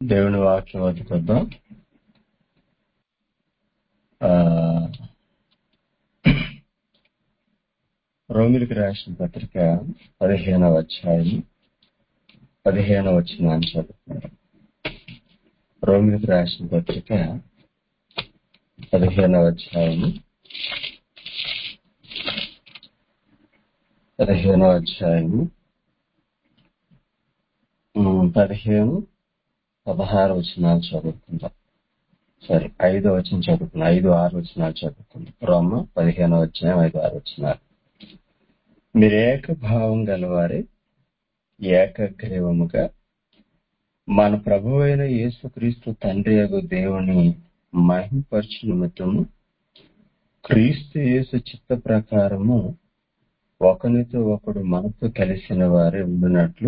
దేవుని వాక్యం వదుకుద్దాం ఆ, రోమిలికి రాసిన పత్రిక పదిహేనవ అధ్యాయం పదిహేనవ వచ్చిన చదువుతున్నారు రోమిలికి రాసిన పత్రిక పదిహేనవ అధ్యాయం పదిహేనవ అధ్యాయం ఉమ్, పదిహేను పదహారు వచనాలు చదువుకుందాం సారీ ఐదు వచ్చిన చదువుకుందాం ఐదు ఆరు వచనాలు చదువుకుందాం రోమ పదిహేను అధ్యాయం ఐదు ఆరు వచనాలు మీరు ఏకభావం గలవారే ఏకగ్రీవముగా మన ప్రభు అయిన యేసుక్రీస్తు తండ్రి యొక్క దేవుని మహింపరచు నిమిత్తము క్రీస్తు యేసు చిత్త ప్రకారము ఒకనితో ఒకడు మనసు కలిసిన వారే ఉండినట్లు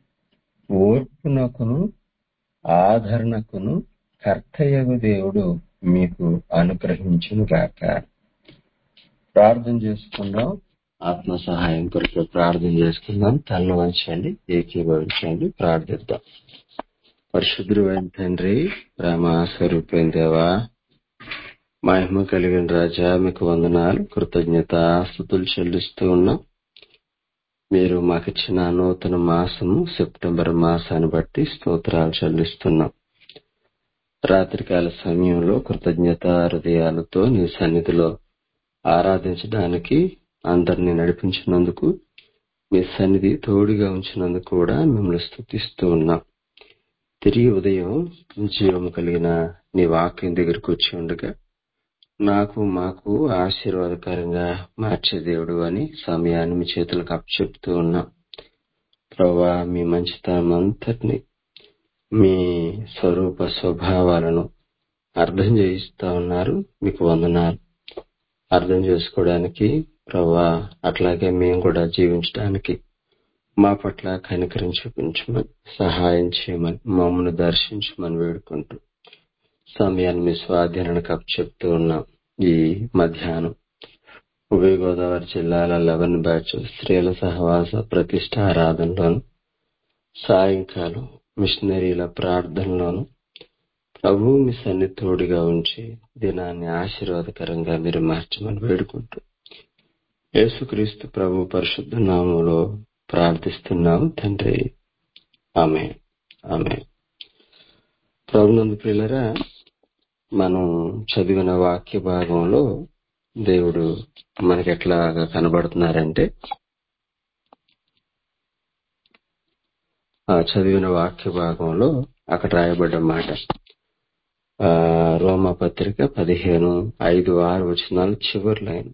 ఓర్పునకును ఆదరణకును కర్తయ్యగు దేవుడు మీకు అనుగ్రహించును గాక ప్రార్థన చేసుకుందాం ఆత్మ సహాయం కొరకు ప్రార్థన చేసుకుందాం తల్ల వంచండి ఏకీభవించండి ప్రార్థిద్దాం పరిశుద్ధుడు అయిన తండ్రి ప్రేమ స్వరూపైన దేవా మహిమ కలిగిన రాజా మీకు వందనాలు కృతజ్ఞత స్థుతులు చెల్లిస్తూ ఉన్నాం మీరు మాకిచ్చిన నూతన మాసము సెప్టెంబర్ మాసాన్ని బట్టి స్తోత్రాలు చెల్లిస్తున్నాం రాత్రికాల సమయంలో కృతజ్ఞత హృదయాలతో నీ సన్నిధిలో ఆరాధించడానికి అందరినీ నడిపించినందుకు మీ సన్నిధి తోడుగా ఉంచినందుకు కూడా మిమ్మల్ని స్థుతిస్తూ ఉన్నాం తిరిగి ఉదయం జీవము కలిగిన నీ వాక్యం దగ్గరికి వచ్చి ఉండగా నాకు మాకు ఆశీర్వాదకరంగా మార్చే దేవుడు అని సమయాన్ని మీ చేతులకు అప్పచెప్తూ ఉన్నాం ప్రభా మీ మంచితనం అంతటిని మీ స్వరూప స్వభావాలను అర్థం చేయిస్తా ఉన్నారు మీకు వందనాలు అర్థం చేసుకోవడానికి ప్రభా అట్లాగే మేము కూడా జీవించడానికి మా పట్ల కనికరం చూపించమని సహాయం చేయమని మమ్మల్ని దర్శించమని వేడుకుంటూ సమయాన్ని మీ స్వాధీనానికి అప్పచెప్తూ ఉన్నాం ఈ మధ్యాహ్నం ఉభయ గోదావరి జిల్లాల లెవెన్ బ్యాచ్ స్త్రీల సహవాస ప్రతిష్ట ఆరాధనలోను సాయంకాలం మిషనరీల ప్రార్థనలోను ప్రభు మీ సన్ని తోడుగా ఉంచి దినాన్ని ఆశీర్వాదకరంగా మీరు మార్చమని వేడుకుంటూ యేసుక్రీస్తు ప్రభు పరిశుద్ధ నామంలో ప్రార్థిస్తున్నాము తండ్రి ఆమె ఆమె ప్రభునందు ప్రియులరా మనం చదివిన వాక్య భాగంలో దేవుడు మనకి ఎట్లాగా కనబడుతున్నారంటే ఆ చదివిన వాక్య భాగంలో అక్కడ రాయబడ్డ మాట ఆ రోమా పత్రిక పదిహేను ఐదు ఆరు వచనాలు చివరి లైన్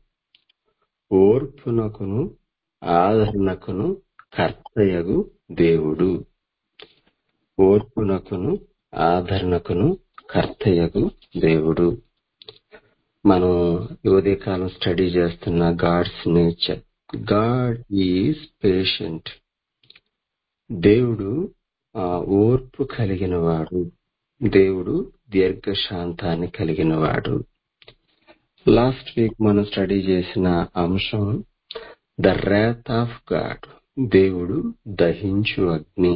ఓర్పునకును ఆదరణకును కర్తయగు దేవుడు ఓర్పునకును ఆదరణకును కర్తయగు దేవుడు మనం ఈ ఉదయకాలం స్టడీ చేస్తున్న God's nature God is patient దేవుడు ఆ, ఓర్పు కలిగిన వాడు దేవుడు దీర్ఘశాంతాన్ని కలిగిన వాడు లాస్ట్ వీక్ మనం స్టడీ చేసిన అంశం ద రేత్ ఆఫ్ గాడ్ దేవుడు దహించు అగ్ని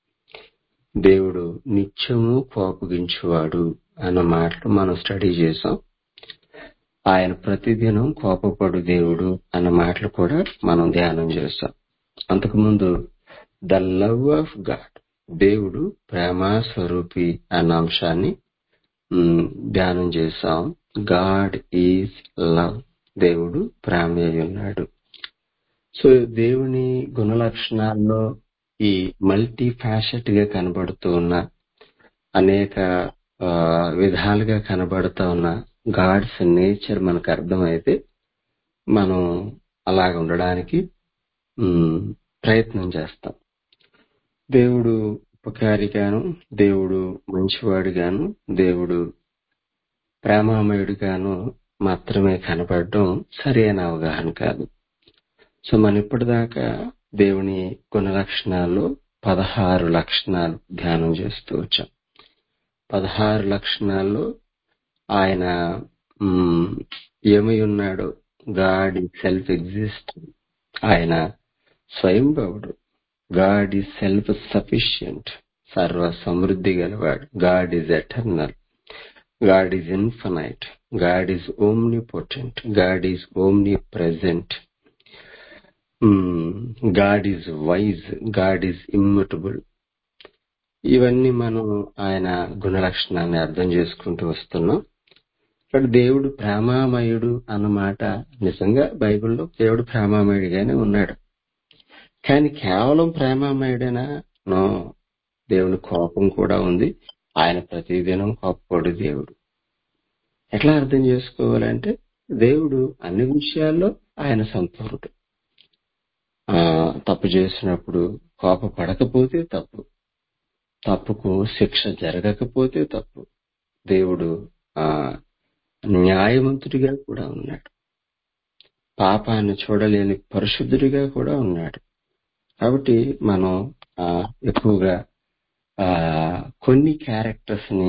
దేవుడు నిత్యము కోపగించువాడు అన్న మాటలు మనం స్టడీ చేసాం ఆయన ప్రతిదినం కోపపడు దేవుడు అన్న మాటలు కూడా మనం ధ్యానం చేస్తాం అంతకుముందు ద లవ్ ఆఫ్ గాడ్ దేవుడు ప్రేమ స్వరూపి అన్న అంశాన్ని మ్, ధ్యానం చేశాం గాడ్ ఈజ్ లవ్ దేవుడు ప్రేమ అయి ఉన్నాడు సో దేవుని గుణ లక్షణాల్లో ఈ మల్టీ ఫ్యాషెట్ గా కనబడుతూ ఉన్న అనేక ఆ, విధాలుగా కనబడుతూ ఉన్న గాడ్స్ నేచర్ మనకు అర్థమైతే మనం అలాగ ఉండడానికి మ్, ప్రయత్నం చేస్తాం దేవుడు ఉపకారిగాను దేవుడు మంచివాడిగాను దేవుడు ప్రేమామయుడిగాను మాత్రమే కనపడడం సరైన అవగాహన కాదు సో మనం ఇప్పటిదాకా దేవుని గుణ లక్షణాల్లో పదహారు లక్షణాలు ధ్యానం చేస్తూ వచ్చాం పదహారు లక్షణాల్లో ఆయన మ్, ఏమై ఉన్నాడో గాడ్ ఈ సెల్ఫ్ ఎగ్జిస్ట్ ఆయన స్వయంభవుడు గాడ్ ఈ సెల్ఫ్ సఫిషియంట్ సర్వ సమృద్ధి గలవాడు God is eternal God is infinite God is omnipotent God is omnipresent God is wise God is immutable ఇవన్నీ మనం ఆయన గుణలక్షణాన్ని అర్థం చేసుకుంటూ వస్తున్నాం ఇక్కడ దేవుడు ప్రేమామయుడు అన్నమాట నిజంగా బైబిల్లో దేవుడు ప్రేమామయుడిగానే ఉన్నాడు కానీ కేవలం ప్రేమామయుడేనా నో దేవుని కోపం కూడా ఉంది ఆయన ప్రతిదినం కోపపడు దేవుడు ఎట్లా అర్థం చేసుకోవాలంటే దేవుడు అన్ని విషయాల్లో ఆయన సంపూర్ణుడు ఆ తప్పు చేసినప్పుడు కోపపడకపోతే తప్పు తప్పుకు శిక్ష జరగకపోతే తప్పు దేవుడు ఆ న్యాయవంతుడిగా కూడా ఉన్నాడు పాపాన్ని చూడలేని పరిశుద్ధుడిగా కూడా ఉన్నాడు కాబట్టి మనం ఆ, ఎక్కువగా ఆ కొన్ని క్యారెక్టర్స్ ని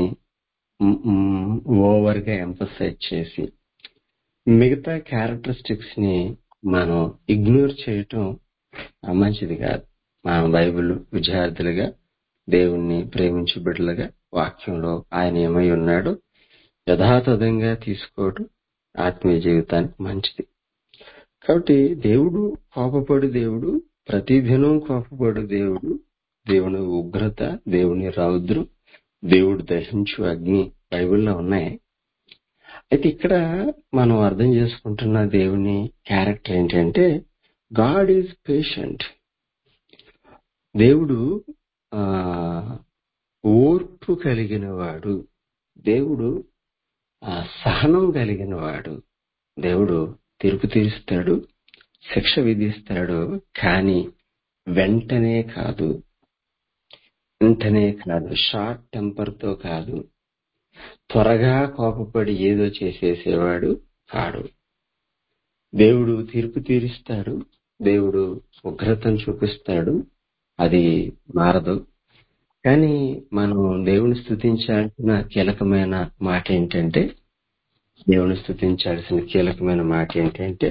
ఓవర్ గా ఎంఫసైజ్ చేసి మిగతా క్యారెక్టరిస్టిక్స్ ని మనం ఇగ్నోర్ చేయటం ఆ, మంచిది కాదు మన బైబిల్ విద్యార్థులుగా దేవుణ్ణి ప్రేమించు బిడ్డలుగా వాక్యంలో ఆయన ఏమై ఉన్నాడో యథాతథంగా తీసుకోవడం ఆత్మీయ జీవితానికి మంచిది కాబట్టి దేవుడు కోపపడు దేవుడు ప్రతిదినం కోపపడు దేవుడు దేవుని ఉగ్రత దేవుని రౌద్రం దేవుడు దహించు అగ్ని బైబిల్లో ఉన్నాయి అయితే ఇక్కడ మనం అర్థం చేసుకుంటున్న దేవుని క్యారెక్టర్ ఏంటంటే గాడ్ ఈజ్ పేషెంట్ దేవుడు ఆ ఓర్పు కలిగిన వాడు దేవుడు ఆ సహనం కలిగిన వాడు దేవుడు తీర్పు తీరుస్తాడు శిక్ష విధిస్తాడు కానీ వెంటనే కాదు వెంటనే కాదు షార్ట్ టెంపర్ తో కాదు త్వరగా కోపపడి ఏదో చేసేసేవాడు కాడు దేవుడు తీర్పు తీరుస్తాడు దేవుడు ఉగ్రతను చూపిస్తాడు అది మారదు కానీ మనం దేవుని స్థుతించాల్సిన కీలకమైన మాట ఏంటంటే దేవుని స్థుతించాల్సిన కీలకమైన మాట ఏంటంటే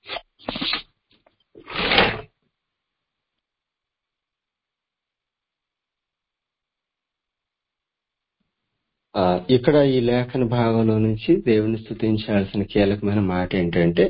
ఆ, ఇక్కడ ఈ లేఖన భాగంలో నుంచి దేవుని స్థుతించాల్సిన కీలకమైన మాట ఏంటంటే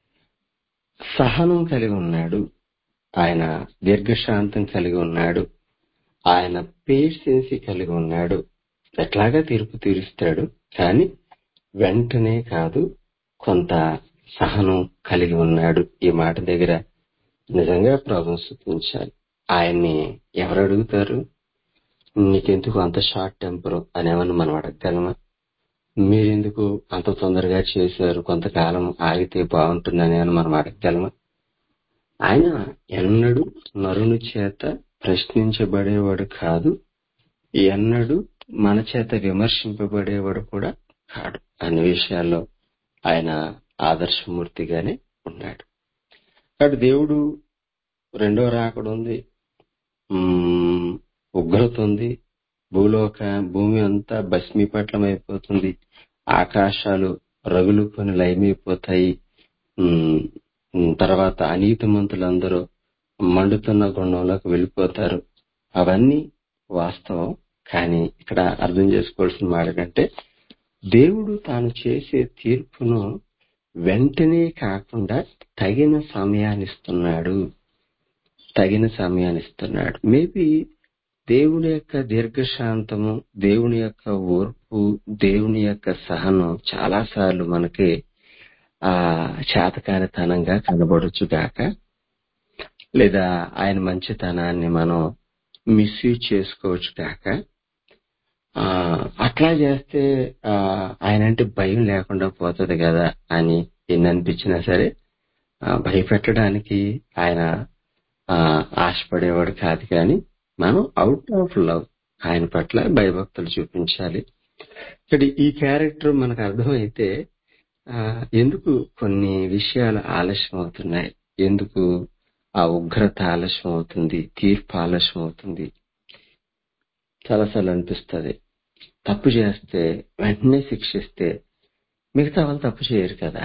సహనం కలిగి ఉన్నాడు ఆయన దీర్ఘశాంతం కలిగి ఉన్నాడు ఆయన పేషెన్సీ కలిగి ఉన్నాడు ఎట్లాగా తీర్పు తీరుస్తాడు కానీ వెంటనే కాదు కొంత సహనం కలిగి ఉన్నాడు ఈ మాట దగ్గర నిజంగా ప్రభు స్థుతించాలి ఆయన్ని ఎవరు అడుగుతారు నీకెందుకు అంత షార్ట్ టెంపర్ అనేమని మనం అడగగలమా మీరెందుకు అంత తొందరగా చేశారు కొంతకాలం ఆగితే బాగుంటుందని అని మనం అడగగలమా ఆయన ఎన్నడూ నరుని చేత ప్రశ్నించబడేవాడు కాదు ఎన్నడూ మన చేత విమర్శింపబడేవాడు కూడా కాడు అన్ని విషయాల్లో ఆయన ఆదర్శమూర్తిగానే ఉన్నాడు కాబట్టి దేవుడు రెండో రాకడ ఉంది ఉమ్, ఉగ్రత ఉంది భూలోక భూమి అంతా భస్మీపట్లం అయిపోతుంది ఆకాశాలు రగులుకొని లయమైపోతాయి ఉమ్, ఉమ్, తర్వాత అనీతిమంతులందరూ మండుతున్న గుండంలోకి వెళ్ళిపోతారు అవన్నీ వాస్తవం కానీ ఇక్కడ అర్థం చేసుకోవాల్సిన మాట కంటే దేవుడు తాను చేసే తీర్పును వెంటనే కాకుండా తగిన సమయాన్ని ఇస్తున్నాడు తగిన సమయాన్ని ఇస్తున్నాడు మేబీ దేవుని యొక్క దీర్ఘశాంతము దేవుని యొక్క ఓర్పు దేవుని యొక్క సహనం చాలా సార్లు మనకి ఆ చేతకానితనంగా కనబడొచ్చు గాక లేదా ఆయన మంచితనాన్ని మనం మిస్యూజ్ చేసుకోవచ్చు కాక ఆ అట్లా చేస్తే ఆ ఆయన అంటే భయం లేకుండా పోతుంది కదా అని ఎన్ని అనిపించినా సరే ఆ, భయపెట్టడానికి ఆయన ఆ, ఆశపడేవాడు కాదు కానీ మనం అవుట్ ఆఫ్ లవ్ ఆయన పట్ల భయభక్తులు చూపించాలి ఇక్కడ ఈ క్యారెక్టర్ మనకు అర్థమైతే ఆ, ఎందుకు కొన్ని విషయాలు ఆలస్యం అవుతున్నాయి ఎందుకు ఆ ఉగ్రత ఆలస్యం అవుతుంది తీర్పు ఆలస్యం అవుతుంది చాలాసార్లు అనిపిస్తుంది తప్పు చేస్తే వెంటనే శిక్షిస్తే మిగతా వాళ్ళు తప్పు చేయరు కదా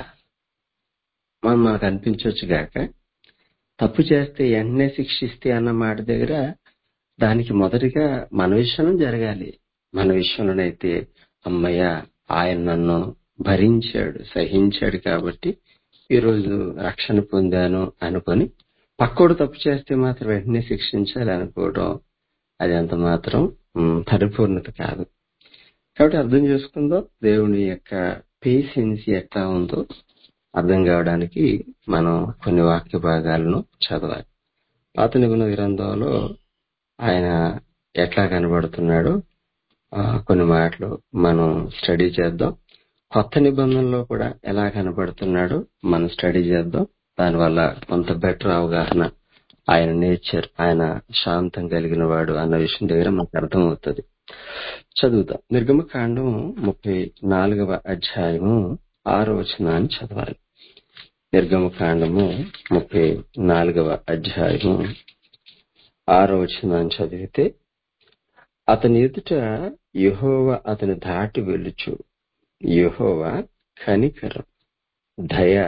మనం మనకు అనిపించవచ్చు గాక తప్పు చేస్తే వెంటనే శిక్షిస్తే అన్న మాట దగ్గర దానికి మొదటిగా మన విషయంలో జరగాలి మన విషయంలోనైతే అమ్మయ్య ఆయన నన్ను భరించాడు సహించాడు కాబట్టి ఈరోజు రక్షణ పొందాను అనుకొని పక్కోడు తప్పు చేస్తే మాత్రం వెంటనే శిక్షించాలి అనుకోవడం అది అంత మాత్రం ఉమ్, పరిపూర్ణత కాదు కాబట్టి అర్థం చేసుకుందాం దేవుని యొక్క పేషెన్స్ ఎట్లా ఉందో అర్థం కావడానికి మనం కొన్ని వాక్య భాగాలను చదవాలి పాత నిబంధన గ్రంథంలో ఆయన ఎట్లా కనబడుతున్నాడో ఆ, కొన్ని మాటలు మనం స్టడీ చేద్దాం కొత్త నిబంధనలో కూడా ఎలా కనబడుతున్నాడో మనం స్టడీ చేద్దాం దానివల్ల కొంత బెటర్ అవగాహన ఆయన నేచర్ ఆయన శాంతం కలిగిన వాడు అన్న విషయం దగ్గర మనకు అర్థమవుతుంది చదువుతాం నిర్గమ కాండం ముప్పై నాలుగవ అధ్యాయము ఆరో వచనాన్ని చదవాలి నిర్గమ కాండము ముప్పై నాలుగవ అధ్యాయము ఆరో వచనాన్ని చదివితే అతని ఎదుట యెహోవా అతని దాటి వెళ్ళుచు యెహోవా కనికరం దయ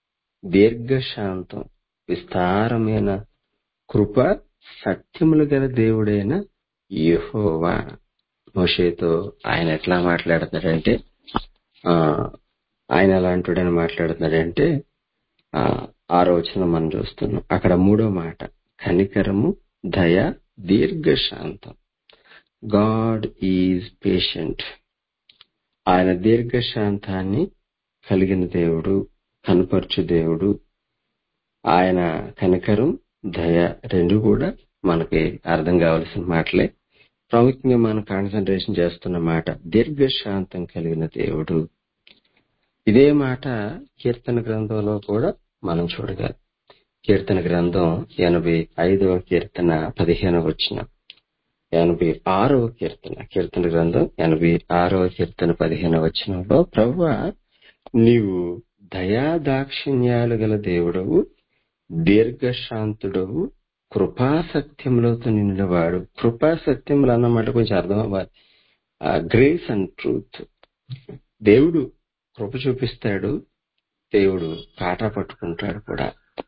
దీర్ఘశాంతం విస్తారమైన కృప సత్యములు గల దేవుడైన యెహోవా మోషేతో ఆయన ఎట్లా మాట్లాడుతున్నాడంటే ఆ ఆయన ఎలాంటివాడని మాట్లాడుతున్నాడంటే ఆ ఆరో వచనం మనం చూస్తున్నాం అక్కడ మూడో మాట కనికరము దయ దీర్ఘశాంతం గాడ్ ఈజ్ పేషెంట్ ఆయన దీర్ఘశాంతాన్ని కలిగిన దేవుడు కనపరచు దేవుడు ఆయన కనికరం దయ రెండు కూడా మనకి అర్థం కావాల్సిన మాటలే ప్రాముఖ్యంగా మనం కాన్సన్ట్రేషన్ చేస్తున్న మాట దీర్ఘశాంతం కలిగిన దేవుడు ఇదే మాట కీర్తన గ్రంథంలో కూడా మనం చూడగలం కీర్తన గ్రంథం ఎనభై ఐదవ కీర్తన పదిహేనవ వచ్చిన ఎనభై ఆరవ కీర్తన కీర్తన గ్రంథం ఎనభై ఆరవ కీర్తన పదిహేనవ వచనంలో ప్రభు నీవు దయా దాక్షిణ్యాలు గల దేవుడవు దీర్ఘశాంతుడవు కృపాసత్యములతో నిండినవాడు కృపాసత్యములు అన్నమాట కొంచెం అర్థం అవ్వాలి గ్రేస్ అండ్ ట్రూత్ దేవుడు కృప చూపిస్తాడు దేవుడు కాటా పట్టుకుంటాడు కూడా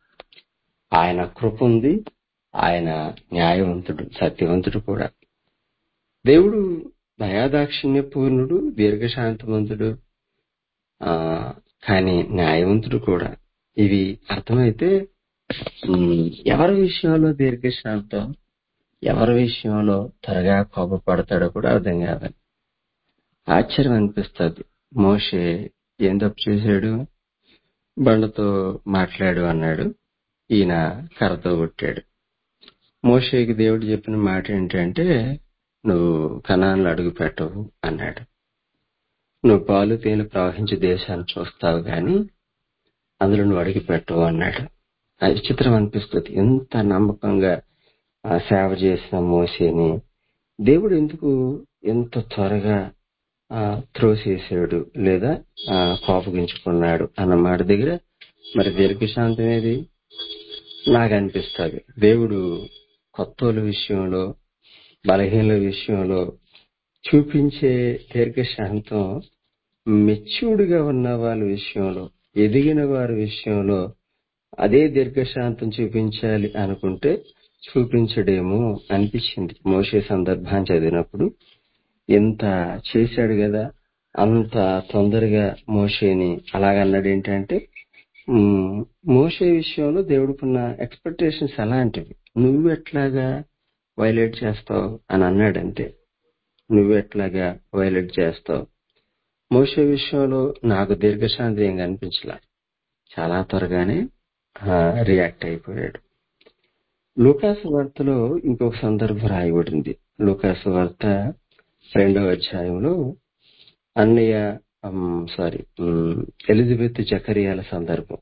ఆయన కృప ఉంది ఆయన న్యాయవంతుడు సత్యవంతుడు కూడా దేవుడు దయాదాక్షిణ్య పూర్ణుడు దీర్ఘశాంతవంతుడు ఆ కానీ న్యాయవంతుడు కూడా ఇవి అర్థమైతే ఉమ్, ఎవరి విషయంలో దీర్ఘశాంతం ఎవరి విషయంలో త్వరగా కోపపడతాడో కూడా అర్థం కావాలి ఆశ్చర్యం అనిపిస్తుంది మోషే ఏం తప్పు చేశాడు బండతో మాట్లాడు అన్నాడు ఈయన కర్రతో కొట్టాడు మోషేకి దేవుడు చెప్పిన మాట ఏంటంటే నువ్వు కణాలను అడుగు పెట్టవు అన్నాడు నువ్వు పాలు తేనె ప్రవహించే దేశాన్ని చూస్తావు గాని అందులో నువ్వు అడుగు పెట్టవు అన్నాడు అది విచిత్రం అనిపిస్తుంది ఎంత నమ్మకంగా ఆ సేవ చేసిన మోసేని దేవుడు ఎందుకు ఎంత త్వరగా ఆ త్రోసేసాడు లేదా ఆ కోపగించుకున్నాడు అన్న మాట దగ్గర మరి దీర్ఘశాంతం ఏది నాకు అనిపిస్తుంది దేవుడు కొత్తోళ్ళ విషయంలో బలహీనల విషయంలో చూపించే దీర్ఘశాంతం మెచ్యూర్డ్గా ఉన్న వాళ్ళ విషయంలో ఎదిగిన వారి విషయంలో అదే దీర్ఘశాంతం చూపించాలి అనుకుంటే చూపించడేమో అనిపించింది మోసే సందర్భాన్ని చదివినప్పుడు ఎంత చేశాడు కదా అంత తొందరగా మోషేని అలాగన్నాడు ఏంటంటే ఉమ్, మోషే విషయంలో దేవుడికున్న ఎక్స్పెక్టేషన్స్ అలాంటివి నువ్వు ఎట్లాగా వైలేట్ చేస్తావు అని అన్నాడంతే నువ్వు ఎట్లాగా వైలేట్ చేస్తావు మోషే విషయంలో నాకు దీర్ఘశాంతి ఏం కనిపించలా చాలా త్వరగానే రియాక్ట్ అయిపోయాడు లూకాసు వార్తలో ఇంకొక సందర్భం రాయబడింది లూకాసు వార్త రెండవ అధ్యాయంలో అన్నయ్య సారీ ఎలిజబెత్ జకరియాల సందర్భం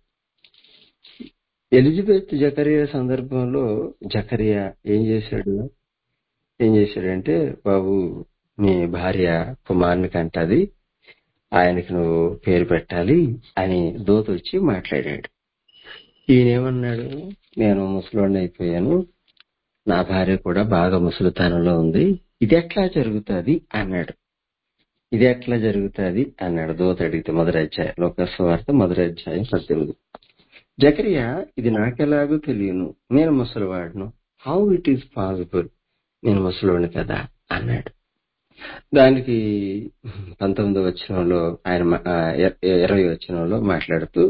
ఎలిజబెత్ జకరియా సందర్భంలో జకరియా ఏం చేశాడు ఏం చేశాడంటే బాబు నీ భార్య కుమారుని కంటది ఆయనకి నువ్వు పేరు పెట్టాలి అని దూత వచ్చి మాట్లాడాడు ఈయనేమన్నాడు నేను ముసలోడిని అయిపోయాను నా భార్య కూడా బాగా ముసలితనంలో ఉంది ఇది ఎట్లా జరుగుతుంది అన్నాడు ఇది ఎట్లా జరుగుతుంది అన్నాడు దూత అడిగితే మొదటి అధ్యాయం లోకస్వార్త మొదటి అధ్యాయం పద్దెనిమిది జకరియా ఇది నాకెలాగో తెలియను నేను ముసలివాడును హౌ ఇట్ ఈస్ పాసిబుల్ నేను ముసలోడిని కదా అన్నాడు దానికి పంతొమ్మిదో వచనంలో ఆయన మా- ఆ, ఇర- ఇరవై వచనంలో మాట్లాడుతూ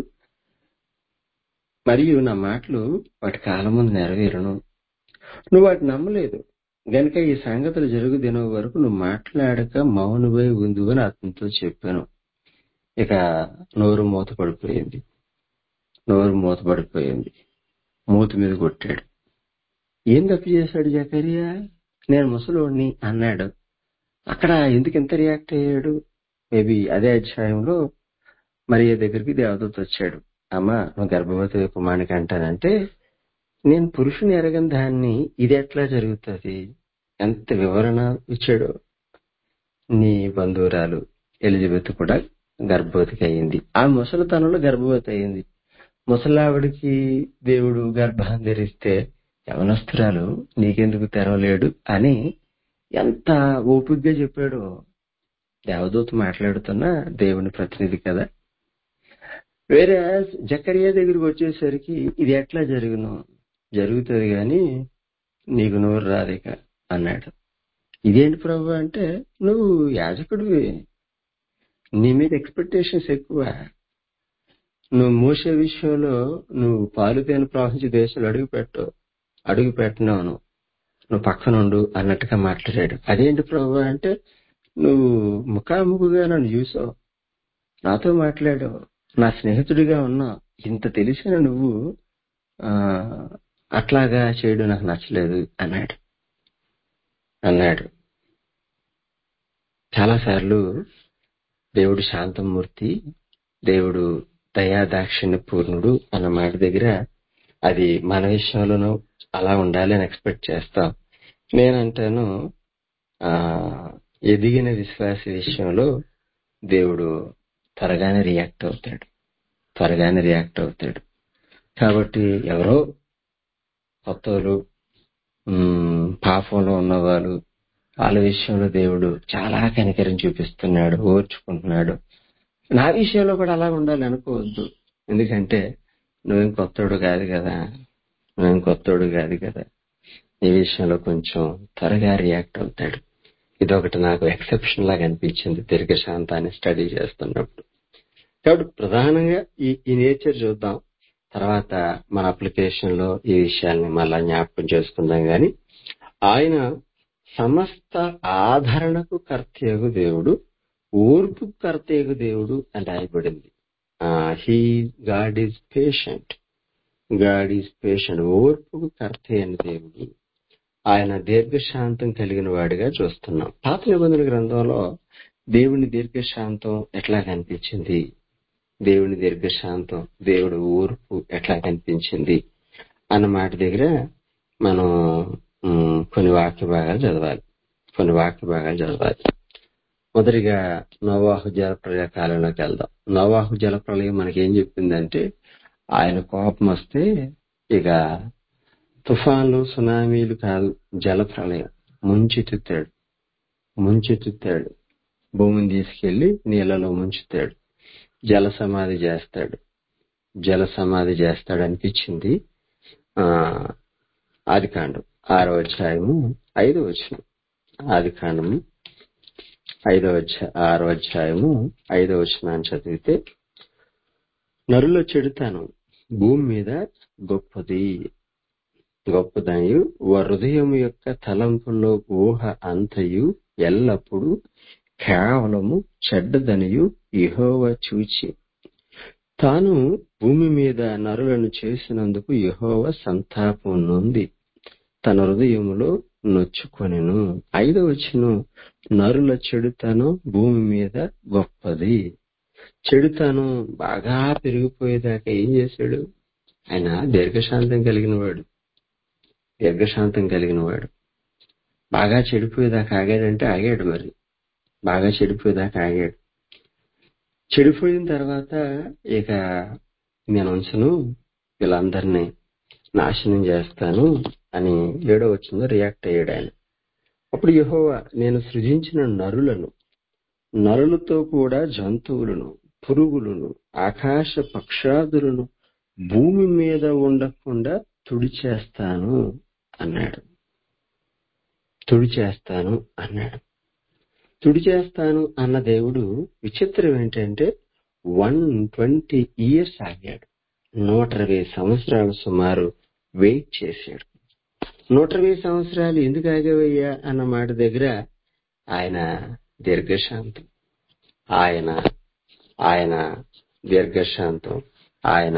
మరియు నా మాటలు వాటి కాలం ముందు నెరవేరును నువ్వు వాటి నమ్మలేదు గనుక ఈ సంగతులు జరుగు దినం వరకు నువ్వు మాట్లాడక మౌనమై ఉంది అని అతనితో చెప్పాను ఇక నోరు మూత పడిపోయింది నోరు మూత పడిపోయింది మూతి మీద కొట్టాడు ఏం తప్పు చేశాడు జకరియా నేను ముసలోడిని అన్నాడు అక్కడ ఎందుకు ఇంత రియాక్ట్ అయ్యాడు మేబీ అదే అధ్యాయంలో మరియ దగ్గరికి దేవదూత వచ్చాడు అమ్మా నువ్వు గర్భవతి కుమారునికి అంటానంటే నేను పురుషుని ఎరగని దాన్ని ఇది ఎట్లా జరుగుతుంది ఎంత వివరణ ఇచ్చాడు నీ బంధువురాలు ఎలిజబెత్ కూడా గర్భవతికి అయింది ఆ ముసలితనంలో గర్భవతి అయింది ముసలావిడికి దేవుడు గర్భాన్ని ధరిస్తే యవనస్తురాలు నీకెందుకు తెరవలేడు అని ఎంత ఓపిగ్గా చెప్పాడు దేవదూత మాట్లాడుతున్నా దేవుని ప్రతినిధి కదా వేరే జకరియా దగ్గరికి వచ్చేసరికి ఇది ఎట్లా జరుగును జరుగుతుంది గాని నీకు నోరు రాదిక అన్నాడు ఇదేంటి ప్రభు అంటే నువ్వు యాజకుడివి నీ మీద ఎక్స్పెక్టేషన్స్ ఎక్కువ నువ్వు మోసే విషయంలో నువ్వు పాలు తేనె ప్రవహించి దేశాలు అడుగు పెట్టు అడుగు పెట్టినావు నువ్వు నువ్వు పక్కనుండు అన్నట్టుగా మాట్లాడాడు అదేంటి ప్రభు అంటే నువ్వు ముఖాముఖిగా నన్ను చూసావు నాతో మాట్లాడావు నా స్నేహితుడిగా ఉన్నావు ఇంత తెలిసిన నువ్వు ఆ అట్లాగా చేయడం నాకు నచ్చలేదు అన్నాడు అన్నాడు చాలాసార్లు దేవుడు శాంతమూర్తి దేవుడు దయాదాక్షిణ్య పూర్ణుడు అన్న మాట దగ్గర అది మన విషయంలోనూ అలా ఉండాలి అని ఎక్స్పెక్ట్ చేస్తాం నేనంటాను ఆ ఎదిగిన విశ్వాస విషయంలో దేవుడు త్వరగానే రియాక్ట్ అవుతాడు త్వరగానే రియాక్ట్ అవుతాడు కాబట్టి ఎవరో కొత్తలు ఉమ్, పాపంలో ఉన్నవాళ్ళు వాళ్ళ విషయంలో దేవుడు చాలా కనికరం చూపిస్తున్నాడు ఓర్చుకుంటున్నాడు నా విషయంలో కూడా అలా ఉండాలి అనుకోవద్దు ఎందుకంటే నువ్వేం కొత్తోడు కాదు కదా నువ్వేం కొత్తోడు కాదు కదా ఈ విషయంలో కొంచెం త్వరగా రియాక్ట్ అవుతాడు ఇదొకటి నాకు ఎక్సెప్షన్ లాగా అనిపించింది దీర్ఘశాంతాన్ని స్టడీ చేస్తున్నప్పుడు కాబట్టి ప్రధానంగా ఈ ఈ నేచర్ చూద్దాం తర్వాత మన అప్లికేషన్ లో ఈ విషయాల్ని మళ్ళా జ్ఞాపకం చేసుకుందాం గాని ఆయన సమస్త ఆదరణకు కర్తయ్యగు దేవుడు ఓర్పు కర్తయ్యగు దేవుడు అని రాయబడింది he God is patient God is patient ఓర్పుకు కర్త అయిన దేవుడు ఆయన దీర్ఘశాంతం కలిగిన వాడిగా చూస్తున్నాం పాత నిబంధన గ్రంథంలో దేవుని దీర్ఘశాంతం ఎట్లా కనిపించింది దేవుని దీర్ఘశాంతం దేవుడి ఓర్పు ఎట్లా కనిపించింది అన్న మాట దగ్గర మనం ఉమ్, కొన్ని వాక్య భాగాలు చదవాలి కొన్ని వాక్య భాగాలు చదవాలి మొదటిగా నోవాహు జలప్రలయ కాలంలోకి వెళ్దాం నోవాహు జలప్రలయం మనకి ఏం చెప్పిందంటే ఆయన కోపం వస్తే ఇక తుఫాన్లు సునామీలు కాదు జలప్రలయం ముంచెత్తుతాడు ముంచెత్తుతాడు భూమిని తీసుకెళ్లి నీళ్లలో ముంచుతాడు జల సమాధి చేస్తాడు జల సమాధి చేస్తాడు అనిపించింది ఆ ఆది కాండం ఆరో అధ్యాయము ఐదో వచనం ఆది కాండము ఐదో అధ్యాయ ఆరో అధ్యాయము ఐదో వచనాన్ని చదివితే నరులో చెడుతాను భూమి మీద గొప్పది గొప్పదయు హృదయం యొక్క తలంపుల్లో ఊహ అంతయు ఎల్లప్పుడూ కేవలము చెడ్డదనియు యెహోవ చూచి తాను భూమి మీద నరులను చేసినందుకు యెహోవ సంతాపం నొంది తన హృదయములో నొచ్చుకొనెను ఐదవ వచనం నరుల చెడుతనం భూమి మీద గొప్పది చెడుతనం బాగా పెరిగిపోయేదాకా ఏం చేశాడు ఆయన దీర్ఘశాంతం కలిగిన వాడు దీర్ఘశాంతం కలిగిన వాడు బాగా చెడిపోయేదాకా ఆగాడంటే ఆగాడు మరి బాగా చెడిపోయేదాకా ఆగాడు చెడిపోయిన తర్వాత ఇక నేను ఉంచను వీళ్ళందరినీ నాశనం చేస్తాను అని ఏడో వచ్చిందో రియాక్ట్ అయ్యాడు ఆయన అప్పుడు యెహోవా నేను సృజించిన నరులను నరులతో కూడా జంతువులను పురుగులను ఆకాశ పక్షాదులను భూమి మీద ఉండకుండా తుడిచేస్తాను అన్నాడు తుడి చేస్తాను అన్నాడు తుడి చేస్తాను అన్న దేవుడు విచిత్రం ఏంటంటే వన్ ట్వంటీ ఇయర్స్ ఆగాడు నూట ఇరవై సంవత్సరాలు సుమారు వెయిట్ చేశాడు నూట ఇరవై సంవత్సరాలు ఎందుకు ఆగవయ్యా అన్న మాట దగ్గర ఆయన దీర్ఘశాంతం ఆయన ఆయన దీర్ఘశాంతం ఆయన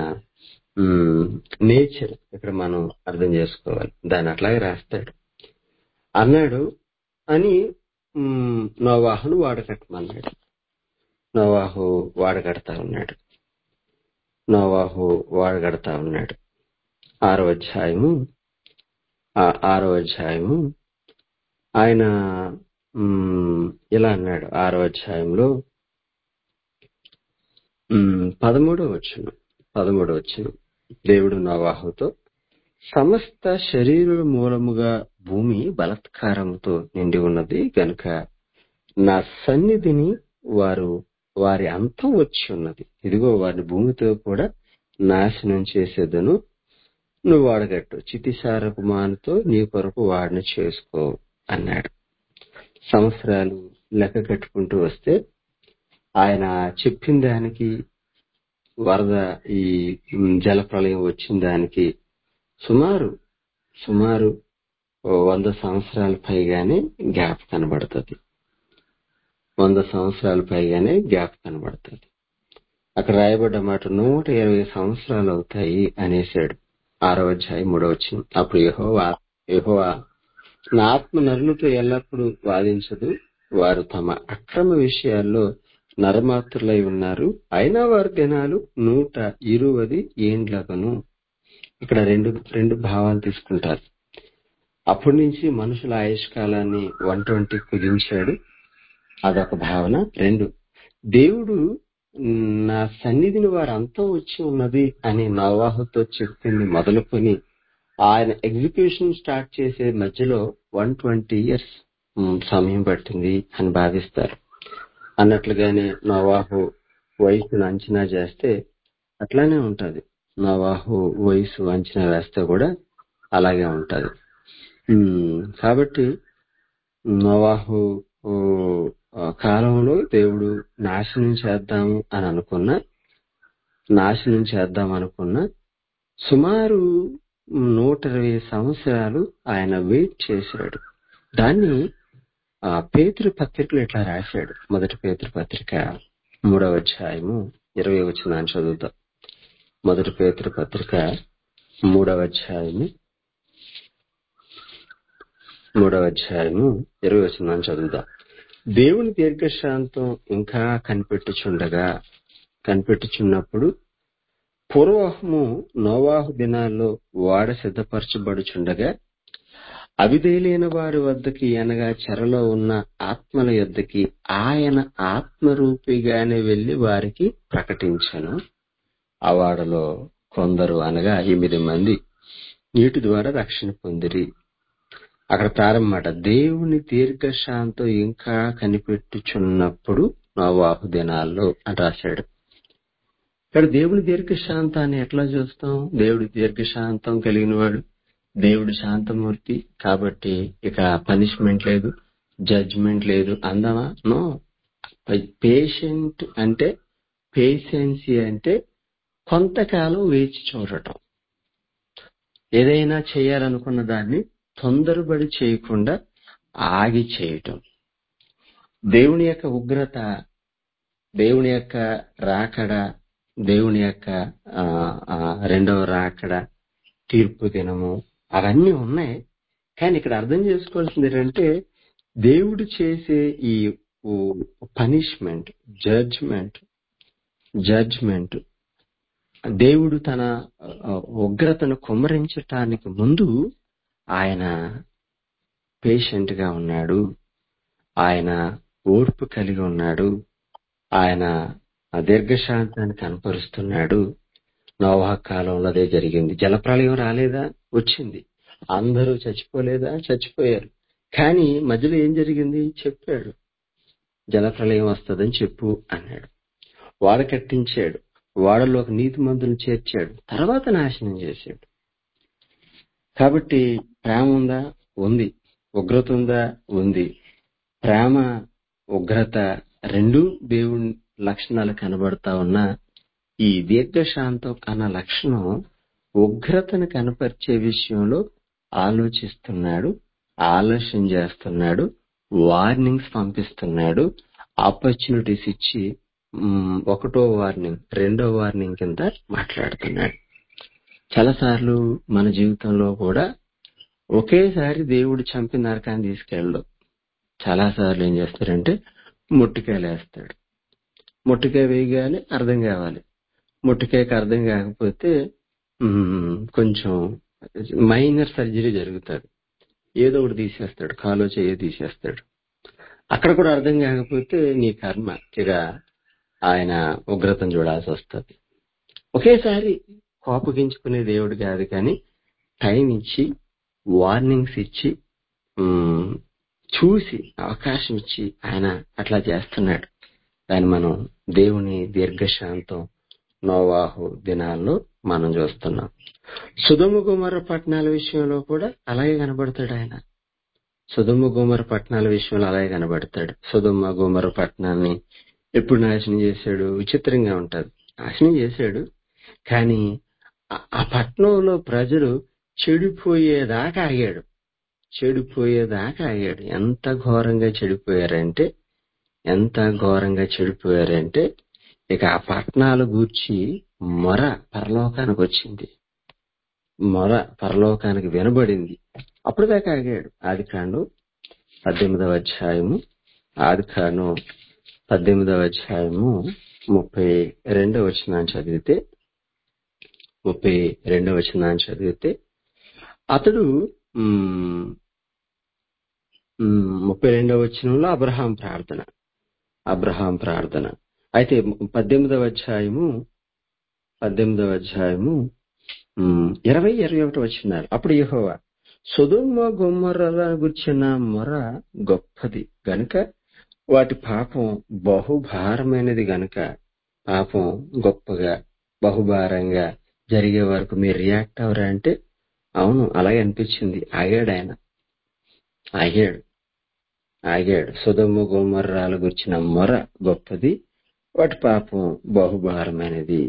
నేచర్ ఇక్కడ మనం అర్థం చేసుకోవాలి దాన్ని అట్లాగే రాస్తాడు అన్నాడు అని మ్, నోవాహును వాడకట్టమన్నాడు నోవాహు వాడగడతా ఉన్నాడు నోవాహు వాడగడతా ఉన్నాడు ఆరో అధ్యాయము ఆ ఆరో అధ్యాయము ఆయన మ్, ఇలా అన్నాడు ఆరో అధ్యాయంలో మ్, పదమూడో వచ్చిన పదమూడో వచ్చిన దేవుడు నోవాహుతో సమస్త శరీరుల మూలముగా భూమి బలత్కారముతో నిండి ఉన్నది గనుక నా సన్నిధిని వారు వారి అంతం వచ్చి ఉన్నది ఇదిగో వారిని భూమితో కూడా నాశనం చేసేదను నువ్వు వాడగట్టు చితిసారపు మానుతో నీ కొరకు వాడిని చేసుకో అన్నాడు సంవత్సరాలు లెక్క కట్టుకుంటూ వస్తే ఆయన చెప్పిన దానికి వరద ఈ జలప్రలయం వచ్చిన దానికి సుమారు సుమారు ఓ వంద సంవత్సరాల పైగానే గ్యాప్ కనబడుతుంది వంద సంవత్సరాల పైగానే గ్యాప్ కనబడుతుంది అక్కడ రాయబడ్డ మాట నూట ఇరవై సంవత్సరాలు అవుతాయి అనేసాడు ఆరో అధ్యాయం మూడో వచ్చిన అప్పుడు యెహోవా యెహోవా నా ఆత్మ నరులతో ఎల్లప్పుడూ వాదించదు వారు తమ అక్రమ విషయాల్లో నరమాత్రులై ఉన్నారు అయినా వారి దినాలు నూట ఇరువది ఏండ్లగను ఇక్కడ రెండు రెండు భావాలు తీసుకుంటారు అప్పటి నుంచి మనుషుల ఆయుష్కాలాన్ని వన్ ట్వంటీ కుదించాడు అదొక భావన రెండు దేవుడు "మ్, నా సన్నిధిని వారు అంతం వచ్చి ఉన్నది అని నవాహుతో చెప్పింది మొదలుకొని ఆయన ఎగ్జిక్యూషన్ స్టార్ట్ చేసే మధ్యలో వన్ ట్వంటీ ఇయర్స్ సమయం పట్టింది అని భావిస్తారు అన్నట్లుగానే నవాహు వయసును అంచనా చేస్తే అట్లానే ఉంటది నవాహు వయసు అంచనా వేస్తే కూడా అలాగే ఉంటది ఉమ్, కాబట్టి నోవాహు ఓ, ఆ కాలంలో దేవుడు నాశనం చేద్దాము అని అనుకున్న నాశనం చేద్దాం అనుకున్న సుమారు నూట ఇరవై సంవత్సరాలు ఆయన వెయిట్ చేశాడు దాన్ని ఆ పేతృ పత్రికలో ఇట్లా రాశాడు మొదటి పేతృ పత్రిక మూడవ అధ్యాయము ఇరవై వచ్చిన చదువుతాం మొదటి పేతృ పత్రిక మూడవ అధ్యాయము మూడవ అధ్యాయము ఇరవై వచ్చిన చదువుదాం దేవుని దీర్ఘశాంతం ఇంకా కనిపెట్టుచుండగా కనిపెట్టుచున్నప్పుడు పూర్వహము నోవాహు దినాల్లో వాడ సిద్ధపరచబడుచుండగా అవిధేయులైన వారి వద్దకి అనగా చెరలో ఉన్న ఆత్మల యొద్దకి ఆయన ఆత్మరూపిగానే వెళ్లి వారికి ప్రకటించను ఆ వాడలో కొందరు అనగా ఎనిమిది మంది నీటి ద్వారా రక్షణ పొందిరి అక్కడ ప్రారంభమాట దేవుని దీర్ఘశాంతం ఇంకా కనిపెట్టుచున్నప్పుడు నోవాహు దినాల్లో అని రాశాడు ఇక్కడ దేవుని దీర్ఘశాంతాన్ని ఎట్లా చూస్తాం దేవుడి దీర్ఘశాంతం కలిగిన వాడు దేవుడు శాంతమూర్తి కాబట్టి ఇక పనిష్మెంట్ లేదు జడ్జ్మెంట్ లేదు అందమా నో పేషెంట్ అంటే పేషెన్సీ అంటే కొంతకాలం వేచి చూడటం ఏదైనా చేయాలనుకున్న దాన్ని తొందరపడి చేయకుండా ఆగి చేయటం దేవుని యొక్క ఉగ్రత దేవుని యొక్క రాకడ దేవుని యొక్క ఆ, ఆ, రెండవ రాకడ తీర్పు దినము అవన్నీ ఉన్నాయి కానీ ఇక్కడ అర్థం చేసుకోవాల్సింది ఏంటంటే దేవుడు చేసే ఈ పనిష్మెంట్ జడ్జ్మెంట్ జడ్జ్మెంట్ దేవుడు తన ఆ, ఉగ్రతను కుమ్మరించటానికి ముందు ఆయన పేషెంట్ గా ఉన్నాడు ఆయన ఓర్పు కలిగి ఉన్నాడు ఆయన ఆ దీర్ఘశాంతాన్ని కనపరుస్తున్నాడు నోవాహ కాలంలో అదే జరిగింది జలప్రళయం రాలేదా వచ్చింది అందరూ చచ్చిపోలేదా చచ్చిపోయారు కానీ మధ్యలో ఏం జరిగింది చెప్పాడు జలప్రళయం వస్తుందని చెప్పు అన్నాడు వాడ కట్టించాడు వాడలో ఒక నీతి మందులు చేర్చాడు తర్వాత నాశనం చేశాడు కాబట్టి ప్రేమ ఉందా ఉంది ఉగ్రత ఉందా ఉంది ప్రేమ ఉగ్రత రెండు దేవుని లక్షణాలు కనబడతా ఉన్నా ఈ దీర్ఘశాంతం అన్న లక్షణం ఉగ్రతను కనపరిచే విషయంలో ఆలోచిస్తున్నాడు ఆలస్యం చేస్తున్నాడు వార్నింగ్స్ పంపిస్తున్నాడు ఆపర్చునిటీస్ ఇచ్చి మ్, ఒకటో వార్నింగ్ రెండో వార్నింగ్ కింద మాట్లాడుతున్నాడు చాలాసార్లు మన జీవితంలో కూడా ఒకేసారి దేవుడు చంపి నరకాన్ని తీసుకెళ్ళడు చాలాసార్లు ఏం చేస్తారంటే ముట్టికాయలు వేస్తాడు ముట్టికాయ వేయగానే అర్థం కావాలి ముట్టికాయకి అర్థం కాకపోతే మ్, కొంచెం మైనర్ సర్జరీ జరుగుతుంది ఏదో ఒకటి తీసేస్తాడు కాలో చేయ తీసేస్తాడు అక్కడ కూడా అర్థం కాకపోతే నీ కర్మ ఇక ఆయన ఉగ్రతను చూడాల్సి వస్తుంది ఒకేసారి కోపగించుకునే దేవుడు కాదు కానీ టైం ఇచ్చి వార్నింగ్స్ ఇచ్చి మ్, చూసి అవకాశం ఇచ్చి ఆయన అట్లా చేస్తున్నాడు దాన్ని మనం దేవుని దీర్ఘశాంతం నోవాహు దినాల్లో మనం చూస్తున్నాం సుధుమ గుమర పట్టణాల విషయంలో కూడా అలాగే కనబడతాడు ఆయన సుధుమ గుమర పట్టణాల విషయంలో అలాగే కనబడతాడు సుధుమ గుమర పట్టణాన్ని ఎప్పుడు నాశనం చేశాడు విచిత్రంగా ఉంటది నాశనం చేశాడు కానీ ఆ- ఆ పట్టణంలో ప్రజలు చెడిపోయేదాకా ఆగాడు చెడిపోయేదాకా ఆగాడు ఎంత ఘోరంగా చెడిపోయారంటే ఎంత ఘోరంగా చెడిపోయారంటే ఇక ఆ పట్టణాలు గూర్చి మొర పరలోకానికి వచ్చింది మొర పరలోకానికి వినబడింది అప్పుడు దాకా ఆగాడు ఆది కాండం పద్దెనిమిదవ అధ్యాయము ఆది కాండం పద్దెనిమిదవ అధ్యాయము ముప్పై రెండవ వచనాన్ని చదివితే ముప్పై రెండవ వచనాన్ని చదివితే అతడు మ్, మ్, ముప్పై రెండవ వచనంలో అబ్రహాం ప్రార్థన అబ్రహాం ప్రార్థన అయితే పద్దెనిమిదవ అధ్యాయము పద్దెనిమిదవ అధ్యాయము మ్, ఇరవై ఇరవై ఒకటి వచ్చినారు అప్పుడు యెహోవా సుధుమ గుమ్మరల గుర్చిన మొర గొప్పది గనుక వాటి పాపం బహుభారమైనది గనుక పాపం గొప్పగా బహుభారంగా జరిగే వరకు మీరు రియాక్ట్ అవరా అంటే అవును అలాగే అనిపించింది ఆగాడు ఆయన ఆగాడు ఆగాడు సుధమ గుమ్మర్రాలు గుర్చిన మొర గొప్పది వాటి పాపం బహుభారమైనది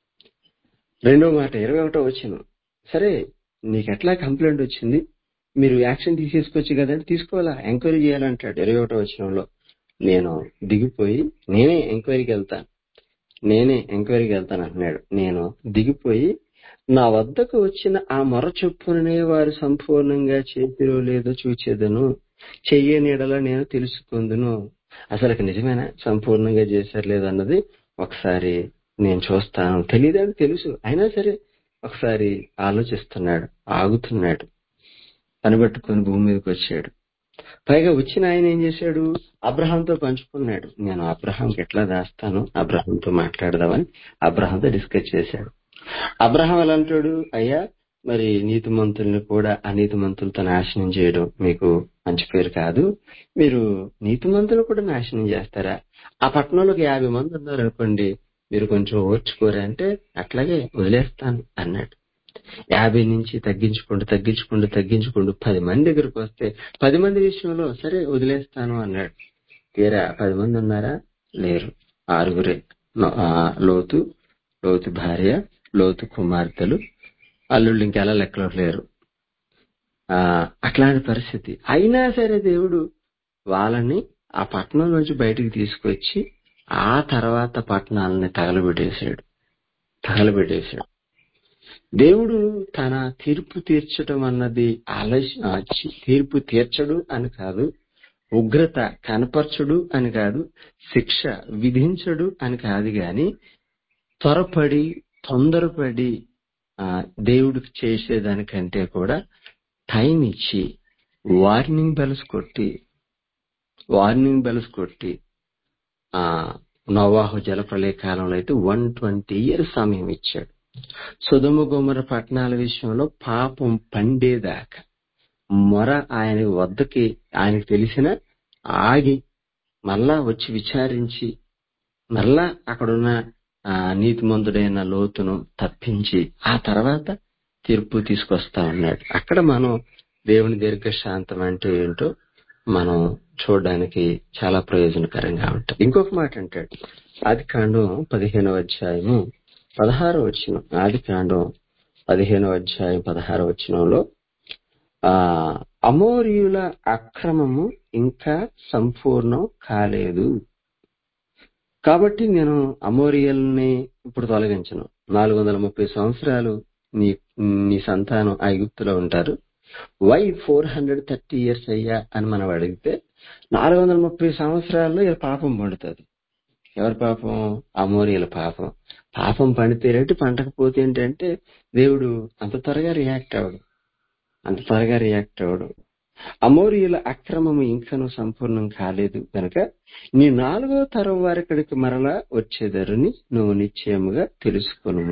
రెండో మాట ఇరవై ఒకటో వచ్చిన సరే నీకు ఎట్లా కంప్లైంట్ వచ్చింది మీరు యాక్షన్ తీసేసుకోవచ్చు కదంటే తీసుకోవాలా ఎంక్వైరీ చేయాలంటాడు ఇరవై ఒకటో వచ్చినంలో నేను దిగిపోయి నేనే ఎంక్వైరీకి వెళ్తాను నేనే ఎంక్వైరీకి వెళ్తాను అంటున్నాడు నేను దిగిపోయి నా వద్దకు వచ్చిన ఆ మొర చొప్పుననే వారు సంపూర్ణంగా చేతిరో లేదో చూచేదను చెయ్యని ఎడల నేను తెలుసుకుందును అసలు నిజమేనా సంపూర్ణంగా చేశారు లేదన్నది ఒకసారి నేను చూస్తాను తెలియదని తెలుసు అయినా సరే ఒకసారి ఆలోచిస్తున్నాడు ఆగుతున్నాడు పనిబట్టుకొని భూమి మీదకి వచ్చాడు పైగా వచ్చిన ఆయన ఏం చేశాడు అబ్రహాంతో పంచుకున్నాడు నేను అబ్రహాంకి ఎట్లా దాస్తాను అబ్రహాంతో మాట్లాడదామని అబ్రహాంతో డిస్కస్ చేశాడు అబ్రహాం ఎలా అంటాడు అయ్యా మరి నీతిమంతుల్ని కూడా అనీతిమంతులతో నాశనం చేయడం మీకు మంచి పేరు కాదు మీరు నీతిమంతులు కూడా నాశనం చేస్తారా ఆ పట్టణంలోకి యాభై మంది ఉన్నారు అనుకోండి మీరు కొంచెం ఓర్చుకోరా అంటే అట్లాగే వదిలేస్తాను అన్నాడు యాభై నుంచి తగ్గించుకుంటూ తగ్గించుకుంటూ తగ్గించుకుంటూ పది మంది దగ్గరకు వస్తే పది మంది విషయంలో సరే వదిలేస్తాను అన్నాడు తీరా పది మంది ఉన్నారా లేరు ఆరుగురే లో- ఆ, లోతు లోతు భార్య లోతు కుమార్తెలు అల్లుళ్ళు ఇంకెలా లెక్కలో లేరు ఆ అట్లాంటి పరిస్థితి అయినా సరే దేవుడు వాళ్ళని ఆ పట్టణం నుంచి బయటికి తీసుకొచ్చి ఆ తర్వాత పట్టణాలని తగలబెట్టేశాడు తగలబెట్టేశాడు దేవుడు తన తీర్పు తీర్చడం అన్నది ఆలస్య ఆ, చి- తీర్పు తీర్చడు అని కాదు ఉగ్రత కనపరచడు అని కాదు శిక్ష విధించడు అని కాదు గాని త్వరపడి తొందరపడి ఆ, దేవుడికి చేసేదానికంటే కూడా టైం ఇచ్చి వార్నింగ్ బెల్స్ కొట్టి వార్నింగ్ బెల్స్ కొట్టి ఆ నవాహు జలప్రలయ కాలంలో అయితే వన్ ట్వంటీ ఇయర్స్ సమయం ఇచ్చాడు సుధమ గుమర పట్టణాల విషయంలో పాపం పండేదాకా మొర ఆయన వద్దకి ఆయనకు తెలిసిన ఆగి మళ్ళా వచ్చి విచారించి మళ్ళా అక్కడున్న ఆ, నీతిమంతుడైన లోతును తప్పించి ఆ తర్వాత తీర్పు తీసుకొస్తా ఉన్నాడు అక్కడ మనం దేవుని దీర్ఘశాంతం అంటే ఏంటో మనం చూడడానికి చాలా ప్రయోజనకరంగా ఉంటుంది ఇంకొక మాట అంటాడు ఆది కాండం పదిహేనవ అధ్యాయము పదహారో వచ్చిన ఆది కాండం పదిహేనవ అధ్యాయం పదహారో వచనంలో ఆ అమోరియుల అక్రమము ఇంకా సంపూర్ణం కాలేదు కాబట్టి నేను అమోరియల్ని ఇప్పుడు తొలగించను నాలుగు వందల ముప్పై సంవత్సరాలు నీ నీ సంతానం ఐగుప్తులో ఉంటారు why four hundred thirty years అయ్యా అని మనం అడిగితే నాలుగు వందల ముప్పై సంవత్సరాల్లో ఇలా పాపం పండుతుంది ఎవరి పాపం అమోరియల పాపం పాపం పండితే రేటు పండకపోతే ఏంటంటే దేవుడు అంత త్వరగా రియాక్ట్ అవ్వడు అంత త్వరగా రియాక్ట్ అవ్వడు అమోరియుల అక్రమము ఇంకనూ సంపూర్ణం కాలేదు కనుక నీ నాలుగో తరం వారిక్కడికి మరలా వచ్చేదరుని నువ్వు నిశ్చయముగా తెలుసుకును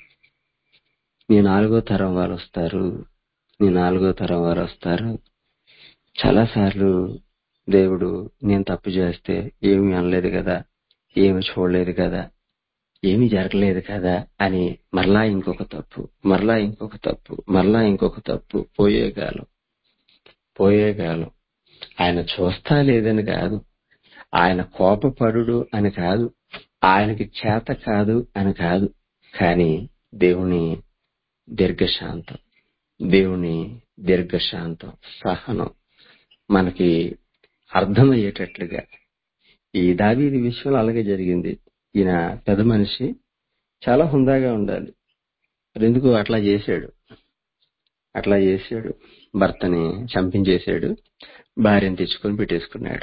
నీ నాలుగో తరం వారు వస్తారు నీ నాలుగో తరం వారు వస్తారు చాలా సార్లు దేవుడు నేను తప్పు చేస్తే ఏమి అనలేదు కదా ఏమి చూడలేదు కదా ఏమీ జరగలేదు కదా అని మరలా ఇంకొక తప్పు మరలా ఇంకొక తప్పు మరలా ఇంకొక తప్పు పోయే కాలం పోయే కాలం ఆయన చూస్తా లేదని కాదు ఆయన కోపపడు అని కాదు ఆయనకి చేత కాదు అని కాదు కానీ దేవుని దీర్ఘశాంతం దేవుని దీర్ఘశాంతం సహనం మనకి అర్థమయ్యేటట్లుగా ఈ దావీది విషయంలో అలాగే జరిగింది ఈయన పెద్ద మనిషి చాలా హుందాగా ఉండాలి మరి ఎందుకు అట్లా చేశాడు అట్లా చేశాడు భర్తని చంపించేశాడు భార్యను తెచ్చుకొని పెట్టేసుకున్నాడు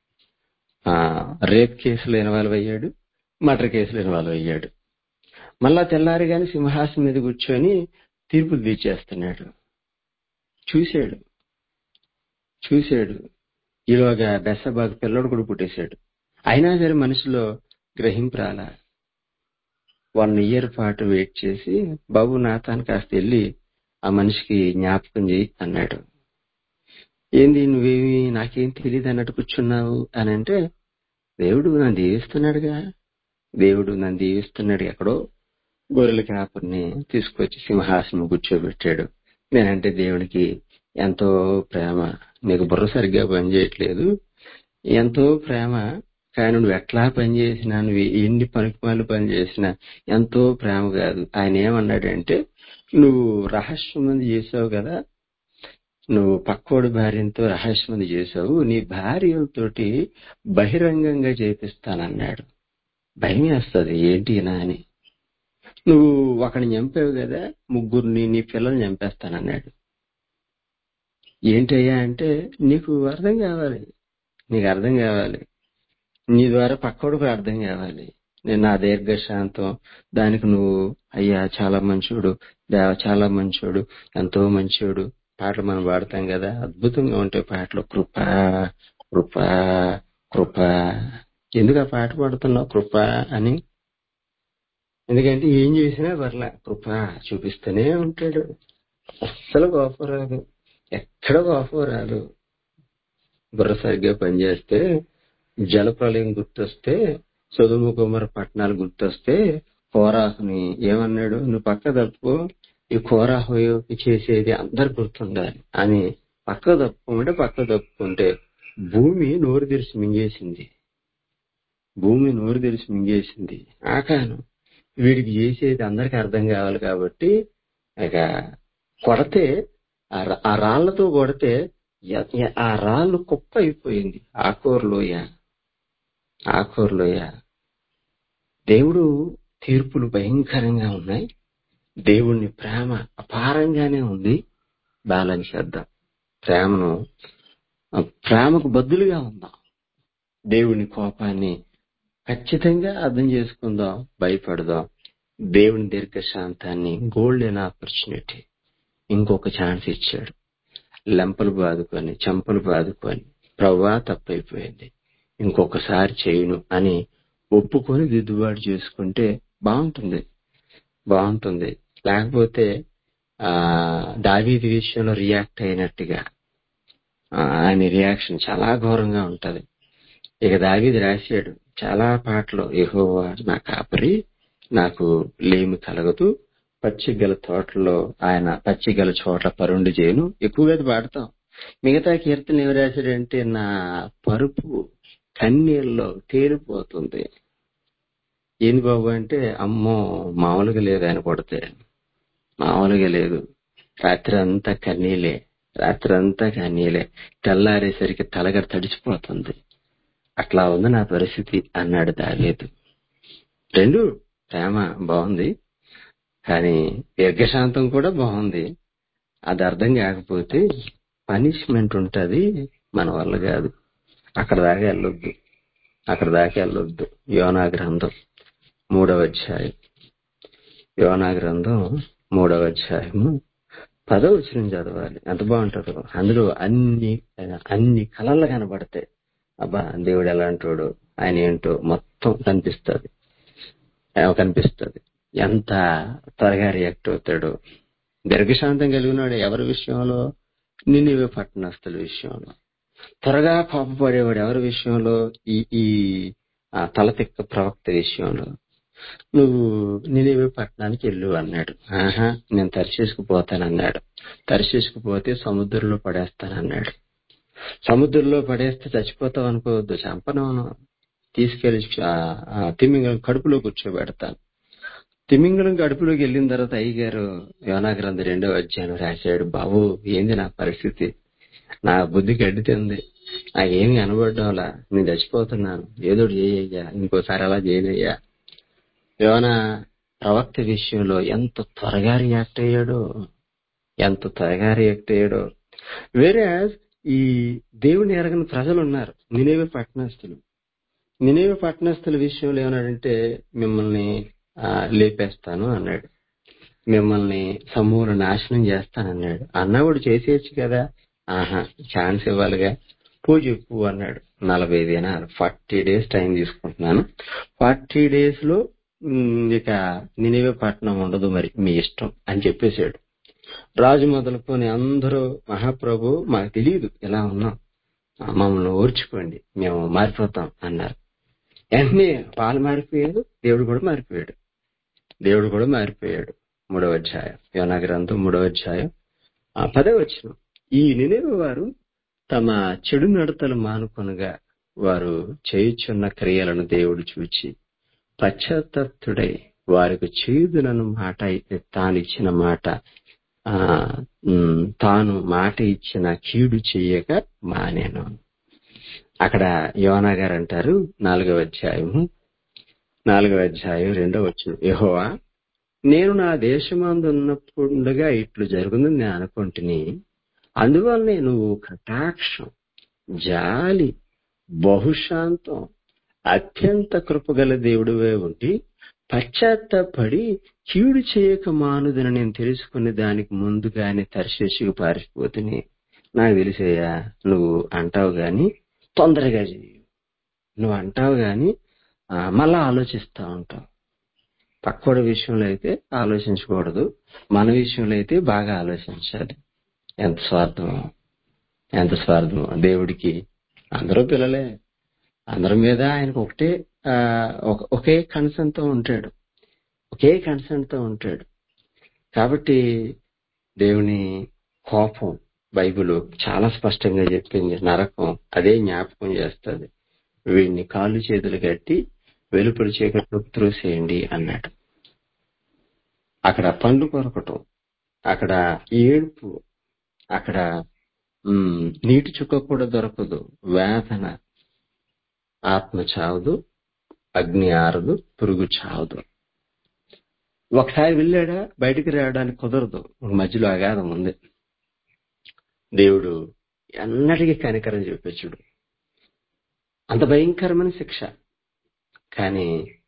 ఆ రేప్ కేసులో ఇన్వాల్వ్ అయ్యాడు మర్డర్ కేసులో ఇన్వాల్వ్ అయ్యాడు మళ్ళా తెల్లారి గాని సింహాసనం మీద కూర్చొని తీర్పులు తీర్చేస్తున్నాడు చూశాడు చూశాడు ఈలోగా బెస్సబాగ్ పిల్లడు కూడా పుట్టేశాడు అయినా సరే మనిషిలో గ్రహింపురాల వన్ ఇయర్ పాటు వెయిట్ చేసి బాబు నాతాను కాస్త వెళ్ళి ఆ మనిషికి జ్ఞాపకం చేయి అన్నాడు ఏంది నువ్వేమి నాకేం తెలియదు అన్నట్టు కూర్చున్నావు అని అంటే దేవుడు నన్ను దీవిస్తున్నాడుగా దేవుడు నన్ను దీవిస్తున్నాడు ఎక్కడో గొర్రెల కాపుర్ని తీసుకొచ్చి సింహాసనం కూర్చోబెట్టాడు నేనంటే దేవునికి ఎంతో ప్రేమ నీకు బుర్ర సరిగ్గా పనిచేయట్లేదు ఎంతో ప్రేమ కానీ నువ్వు ఎట్లా పనిచేసినా నువ్వు ఎన్ని పనికిమాలు పని చేసినా ఎంతో ప్రేమ కాదు ఆయన ఏమన్నాడంటే నువ్వు రహస్యమంది చేసావు కదా నువ్వు పక్కోడి భార్యతో రహస్యమంది చేసావు నీ భార్యతోటి బహిరంగంగా చేపిస్తానన్నాడు భయం వేస్తుంది ఏంటి నా అని నువ్వు ఒకడిని చంపావు కదా ముగ్గురిని నీ పిల్లల్ని చంపేస్తానన్నాడు ఏంటయ్యా అంటే నీకు అర్థం కావాలి నీకు అర్థం కావాలి నీ ద్వారా పక్కోడికి అర్థం కావాలి నేను నా దీర్ఘశాంతం దానికి నువ్వు అయ్యా చాలా మంచోడు దేవ చాలా మంచోడు ఎంతో మంచోడు పాటలు మనం పాడతాం కదా అద్భుతంగా ఉంటాయి పాటలు కృప కృప కృప ఎందుకు ఆ పాట పాడుతున్నావు కృప అని ఎందుకంటే ఏం చేసినా పర్లే కృప చూపిస్తూనే ఉంటాడు అస్సలు కోపం రాదు ఎక్కడ కోపం రాదు బుర్ర సరిగ్గా పనిచేస్తే జలప్రలయం గుర్తొస్తే సొదుము కుమార పట్టణాలు గుర్తొస్తే కోరాహుని ఏమన్నాడు నువ్వు పక్క తప్పు ఈ కోరాహు చేసేది అందరు గుర్తుండాలి అని పక్క తప్పుకుంటే పక్క తప్పుకుంటే భూమి నోరు తెరిచి మింగేసింది భూమి నోరు తెరిచి మింగేసింది ఆకాను వీడికి చేసేది అందరికి అర్థం కావాలి కాబట్టి ఇక కొడితే ఆ రా- ఆ రాళ్లతో కొడితే ఎ- ఎ- ఆ రాళ్ళు కుప్ప అయిపోయింది ఆకూరలోయ ఆకూరలోయ దేవుడు తీర్పులు భయంకరంగా ఉన్నాయి దేవుని ప్రేమ అపారంగానే ఉంది బ్యాలెన్స్ చేద్దాం ప్రేమను ఆ ప్రేమకు బదులుగా ఉందాం దేవుని కోపాన్ని ఖచ్చితంగా అర్థం చేసుకుందాం భయపడదాం దేవుని దీర్ఘశాంతాన్ని గోల్డెన్ ఆపర్చునిటీ ఇంకొక ఛాన్స్ ఇచ్చాడు లెంపలు బాదుకొని చెంపలు బాదుకొని ప్రవ్వా తప్పైపోయింది ఇంకొకసారి చేయను అని ఒప్పుకొని దిద్దుబాటు చేసుకుంటే బాగుంటుంది బాగుంటుంది లేకపోతే ఆ దావీది విషయంలో రియాక్ట్ అయినట్టుగా ఆ, ఆయన రియాక్షన్ చాలా ఘోరంగా ఉంటది ఇక దావీది రాశాడు చాలా పాటలు యెహోవా నా కాపరి నాకు లేమి కలగదు పచ్చిక గల తోటలో ఆయన పచ్చిక గల చోట్ల పరుండి చేయను ఎక్కువగా అది పాడతాం మిగతా కీర్తన ఏమి రాశాడంటే నా పరుపు కన్నీళ్ళలో తేలిపోతుంది ఏంది బాబు అంటే అమ్మో మామూలుగా లేదు ఆయన కొడితే మామూలుగా లేదు రాత్రి అంతా కన్నీలే రాత్రి అంతా కన్నీలే తెల్లారేసరికి తలగడ తడిచిపోతుంది అట్లా ఉంది నా పరిస్థితి అన్నాడు దావేదు రెండు ప్రేమ బాగుంది కానీ దీర్ఘశాంతం కూడా బాగుంది అది అర్థం కాకపోతే పనిష్మెంట్ ఉంటది మన వల్ల కాదు అక్కడ దాకా వెళ్ళొద్దు అక్కడ దాకా వెళ్ళొద్దు యోనా గ్రంథం మూడవ అధ్యాయం యోనా గ్రంథం మూడవ అధ్యాయము పదవచనం చదవాలి ఎంత బాగుంటుందో అందులో అన్ని అన్ని కళలు కనబడతాయి అబ్బా దేవుడు ఎలాంటోడు ఆయన ఏంటో మొత్తం కనిపిస్తుంది కనిపిస్తుంది ఎంత త్వరగా రియాక్ట్ అవుతాడు దీర్ఘశాంతం కలిగినాడు ఎవరి విషయంలో నినివే పట్టణస్తుల విషయంలో త్వరగా కోపపడేవాడు ఎవరి విషయంలో ఈ ఈ ఆ తలతిక్క ప్రవక్త విషయంలో నువ్వు నినివే పట్టణానికి వెళ్ళు అన్నాడు ఆహా నేను తరిచేసుకుపోతానన్నాడు తరిచేసుకుపోతే సముద్రంలో పడేస్తానన్నాడు సముద్రంలో పడేస్తే చచ్చిపోతావు అనుకోవద్దు చంపను తీసుకెళ్లి తిమింగళం కడుపులో కూర్చోబెడతాను తిమింగళం కడుపులోకి వెళ్ళిన తర్వాత అయ్యగారు యోనా గ్రంథం రెండో అధ్యాయం రాశాడు బాబు ఏంది నా పరిస్థితి నా బుద్ధి గడ్డితుంది నాకేమి కనబడ్డంలా నేను చచ్చిపోతున్నాను ఏదో చేయ్యా ఇంకోసారి అలా చేయనయ్యా యోన ప్రవక్త విషయంలో ఎంత త్వరగా రియాక్ట్ అయ్యాడో ఎంత త్వరగా రియాక్ట్ అయ్యాడో వేరే ఈ దేవుని ఎరగని ప్రజలు ఉన్నారు నినేవే పట్టణస్తులు నినేవే పట్టణస్తుల విషయంలో ఏమన్నాడంటే మిమ్మల్ని లేపేస్తాను అన్నాడు మిమ్మల్ని సమూల నాశనం చేస్తానన్నాడు అన్నవాడు చేసేయచ్చు కదా ఆహా ఛాన్స్ ఇవ్వాలిగా పో చెప్పు అన్నాడు నలభై దినాలు ఫార్టీ డేస్ టైం తీసుకుంటున్నాను ఫార్టీ డేస్ లో ఇక నినేవే పట్టణం ఉండదు మరి మీ ఇష్టం అని చెప్పేశాడు రాజు మొదలుకొని అందరూ మహాప్రభు మాకు తెలియదు ఎలా ఉన్నాం మమ్మల్ని ఓర్చుకోండి మేము మారిపోతాం అన్నారు వెంటనే వాళ్ళు మారిపోయారు దేవుడు కూడా మారిపోయాడు దేవుడు కూడా మారిపోయాడు మూడవ అధ్యాయం యోనా గ్రంథం మూడవ అధ్యాయం ఆ పదవ వచ్చిన ఈ నినేవ వారు తమ చెడు నడతలు మానుకొనగా వారు చేయుచున్న క్రియలను దేవుడు చూచి పశ్చాత్తప్తుడై వారికి చేదునను మాట అయితే తానిచ్చిన మాట ఆ తాను మాట ఇచ్చిన కీడు చెయ్యక మానేను అక్కడ యోనా గారు అంటారు నాలుగవ అధ్యాయము నాలుగవ అధ్యాయం రెండవ వచ్చిన యహోవా నేను నా దేశమందు ఉన్నప్పుడుగా ఇట్లు జరుగుతుందని నేను అనుకుంటుని అందువల్లనే నువ్వు కటాక్షం జాలి బహుశాంతం అత్యంత కృపగల దేవుడివే ఉండి పశ్చాత్తపడి కీడు చేయక మానుదని నేను తెలుసుకునే దానికి ముందుగానే తరిశేషికి పారిపోతుని నాకు తెలిసేయా నువ్వు అంటావు గాని తొందరగా చెయ్యి నువ్వు అంటావు గాని మళ్ళా ఆలోచిస్తా ఉంటావు పక్కోడి విషయంలో అయితే ఆలోచించకూడదు మన విషయంలో అయితే బాగా ఆలోచించాలి ఎంత స్వార్థమో ఎంత స్వార్థమో దేవుడికి అందరూ పిల్లలే అందరి మీద ఆయనకు ఒకటే ఒకే కన్సర్న్ తో ఉంటాడు ఒకే కన్సర్న్ తో ఉంటాడు కాబట్టి దేవుని కోపం బైబిల్ చాలా స్పష్టంగా చెప్పింది నరకం అదే జ్ఞాపకం చేస్తుంది వీడిని కాళ్ళు చేతులు కట్టి వెలుపలి చీకట్లు త్రోసేయండి అన్నాడు అక్కడ పండ్లు కొరకటం అక్కడ ఏడుపు అక్కడ నీటి చుక్క కూడా దొరకదు వేదన ఆత్మ చావదు అగ్ని ఆరదు పురుగు చావదు ఒకసారి వెళ్ళాడా బయటికి రావడానికి కుదరదు మధ్యలో అగాధం ఉంది దేవుడు ఎన్నటికీ కనికరం చూపించుడు అంత భయంకరమైన శిక్ష కానీ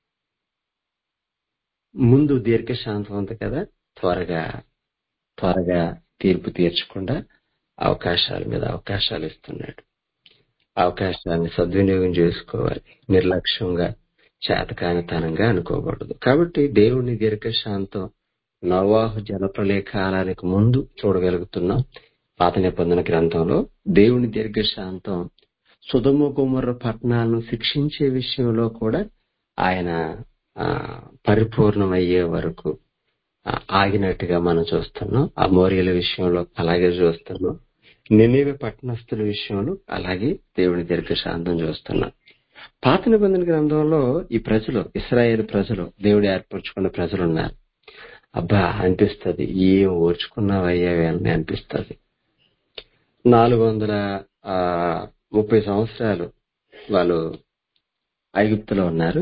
ముందు దీర్ఘశాంతం ఉంది కదా త్వరగా త్వరగా తీర్పు తీర్చకుండా అవకాశాల మీద అవకాశాలు ఇస్తున్నాడు అవకాశాన్ని సద్వినియోగం చేసుకోవాలి నిర్లక్ష్యంగా చేతకానితనంగా అనుకోకూడదు కాబట్టి దేవుని దీర్ఘశాంతం నవాహు జలప్రలయ కాలానికి ముందు చూడగలుగుతున్నాం పాత నిబంధన గ్రంథంలో దేవుని దీర్ఘశాంతం సుధమ కుమర్ర పట్టణాలను శిక్షించే విషయంలో కూడా ఆయన పరిపూర్ణమయ్యే వరకు ఆ, ఆగినట్టుగా మనం చూస్తున్నాం ఆ మోరియల విషయంలో అలాగే చూస్తున్నాం నినేవే పట్టణస్థుల విషయంలో అలాగే దేవుని దీర్ఘశాంతం చూస్తున్నాం పాత నిబంధన గ్రంథంలో ఈ ప్రజలు ఇస్రాయేల్ ప్రజలు దేవుడు ఏర్పరచుకున్న ప్రజలు ఉన్నారు అబ్బా అనిపిస్తది ఏం ఓర్చుకున్నావయ్యా వీళ్ళని అనిపిస్తది నాలుగు వందల ఆ, ముప్పై సంవత్సరాలు వాళ్ళు ఐగుప్తులో ఉన్నారు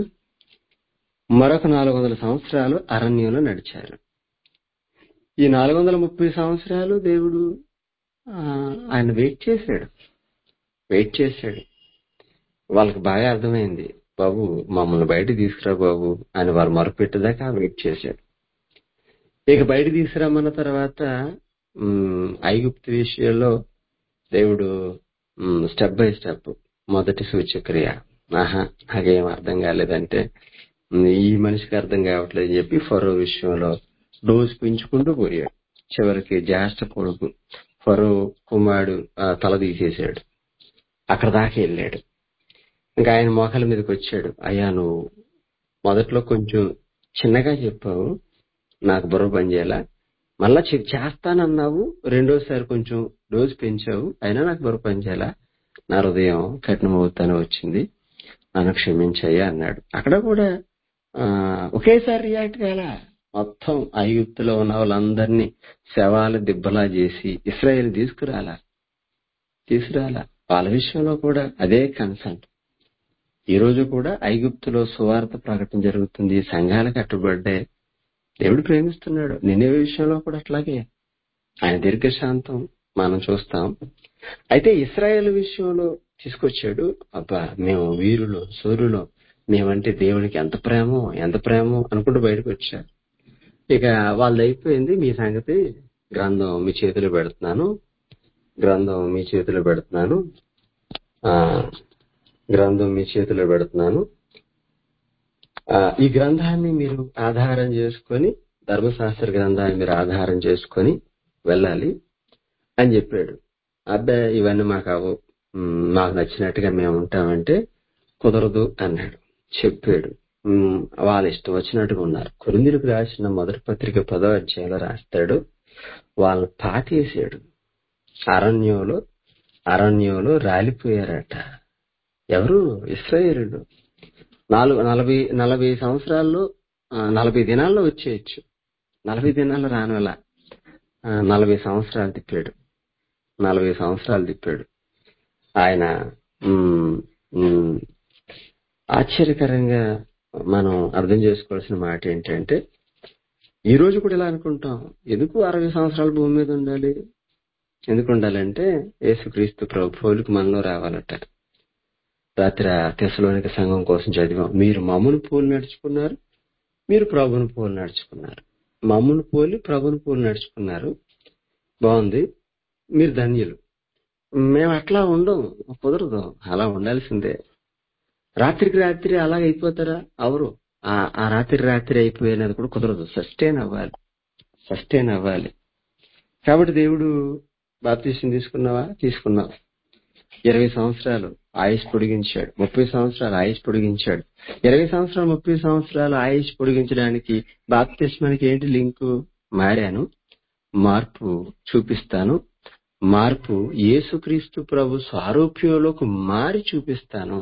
మరొక నాలుగు వందల సంవత్సరాలు అరణ్యంలో నడిచారు ఈ నాలుగు వందల ముప్పై సంవత్సరాలు దేవుడు ఆ, ఆయన వెయిట్ చేశాడు వెయిట్ చేశాడు వాళ్ళకి బాగా అర్థమైంది బాబు మమ్మల్ని బయట తీసుకురా బాబు అని వారు మొరపెట్టేదాకా వెయిట్ చేశాడు ఇక బయట తీసుకురామన్న తర్వాత ఉమ్, ఐగుప్తు విషయంలో దేవుడు స్టెప్ బై స్టెప్ మొదటి సూచక్రియ ఆహా నాకేం అర్థం కాలేదంటే ఉమ్, ఈ మనిషికి అర్థం కావట్లేదు అని చెప్పి ఫరో విషయంలో డోసు పెంచుకుంటూ పోయాడు చివరికి జ్యేష్ఠ కొడుకు ఫరో కుమారుడు ఆ, తల తీసేశాడు అక్కడ దాకా వెళ్ళాడు ఇంకా ఆయన మోకాల మీదకి వచ్చాడు అయ్యా నువ్వు మొదట్లో కొంచెం చిన్నగా చెప్పావు నాకు బుర్ర పనిచేయాల మళ్ళా చె- చేస్తానన్నావు రెండోసారి కొంచెం డోసు పెంచావు అయినా నాకు బుర్ర పనిచేయాల నా హృదయం కఠినమవుతానే వచ్చింది నన్ను క్షమించయ్యా అన్నాడు అక్కడ కూడా ఆ, ఒకేసారి రియాక్ట్ కాల మొత్తం ఐగుప్తులో ఉన్న వాళ్ళందరినీ శవాల దిబ్బలా చేసి ఇస్రాయేల్ తీసుకురాలా తీసుకురాలా వాళ్ళ విషయంలో కూడా అదే కన్సర్న్ ఈ రోజు కూడా ఐగుప్తులో సువార్త ప్రకటన జరుగుతుంది సంఘాలు కట్టుబడ్డాయి దేవుడు ప్రేమిస్తున్నాడు నినే విషయంలో కూడా అట్లాగే ఆయన దీర్ఘశాంతం మనం చూస్తాం అయితే ఇస్రాయేల్ విషయంలో తీసుకొచ్చాడు అబ్బా మేము వీరులు సూర్యులు మేమంటే దేవునికి ఎంత ప్రేమో ఎంత ప్రేమో అనుకుంటూ బయటకు వచ్చారు ఇక వాళ్ళది అయిపోయింది మీ సంగతి గ్రంథం మీ చేతిలో పెడుతున్నాను గ్రంథం మీ చేతిలో పెడుతున్నాను ఆ గ్రంథం మీ చేతిలో పెడుతున్నాను ఆ, ఈ గ్రంథాన్ని మీరు ఆధారం చేసుకొని ధర్మశాస్త్ర గ్రంథాన్ని మీరు ఆధారం చేసుకొని వెళ్ళాలి అని చెప్పాడు అబ్బాయి ఇవన్నీ మాకు అవు మ్, మాకు నచ్చినట్టుగా మేము ఉంటామంటే కుదరదు అన్నాడు చెప్పాడు మ్, వాళ్ళ ఇష్టం వచ్చినట్టుగా ఉన్నారు కొరిందులకు రాసిన మొదటి పత్రిక పదో అధ్యాయంలో రాస్తాడు వాళ్ళని పాతేసాడు అరణ్యంలో అరణ్యంలో రాలిపోయారట ఎవరు ఇస్రాయేలుడు నాలుగు నలభై నలభై సంవత్సరాల్లో ఆ, నలభై దినాల్లో వచ్చేయచ్చు నలభై దినాల్లో రానివల నలభై సంవత్సరాలు తిప్పాడు నలభై సంవత్సరాలు తిప్పాడు ఆయన ఉమ్, ఉమ్, ఆశ్చర్యకరంగా మనం అర్థం చేసుకోవాల్సిన మాట ఏంటంటే ఈ రోజు కూడా ఇలా అనుకుంటాం ఎందుకు అరవై సంవత్సరాల భూమి మీద ఉండాలి ఎందుకు ఉండాలంటే యేసుక్రీస్తు ప్రభు పోలికి మనలో రావాలట రాత్రి తెసలోనిక సంఘం కోసం చదివాం మీరు మమ్మును పోలి నడుచుకున్నారు మీరు ప్రభుని పోలి నడుచుకున్నారు మమ్మును పోలి ప్రభుని పోలి నడుచుకున్నారు బాగుంది మీరు ధన్యులు మేము అట్లా ఉండం కుదరదు అలా ఉండాల్సిందే రాత్రికి రాత్రి అలా అయిపోతారా అవరు ఆ ఆ రాత్రి రాత్రి అయిపోయినది కూడా కుదరదు సస్టైన్ అవ్వాలి సస్టైన్ అవ్వాలి కాబట్టి దేవుడు బాప్తీసం తీసుకున్నావా తీసుకున్నావు ఇరవై సంవత్సరాలు ఆయుష్ పొడిగించాడు ముప్పై సంవత్సరాలు ఆయుష్ పొడిగించాడు ఇరవై సంవత్సరాలు ముప్పై సంవత్సరాలు ఆయుష్ పొడిగించడానికి బాప్తిస్మానికి ఏంటి లింకు మారాను మార్పు చూపిస్తాను మార్పు యేసుక్రీస్తు ప్రభు స్వారూప్యంలోకి మారి చూపిస్తాను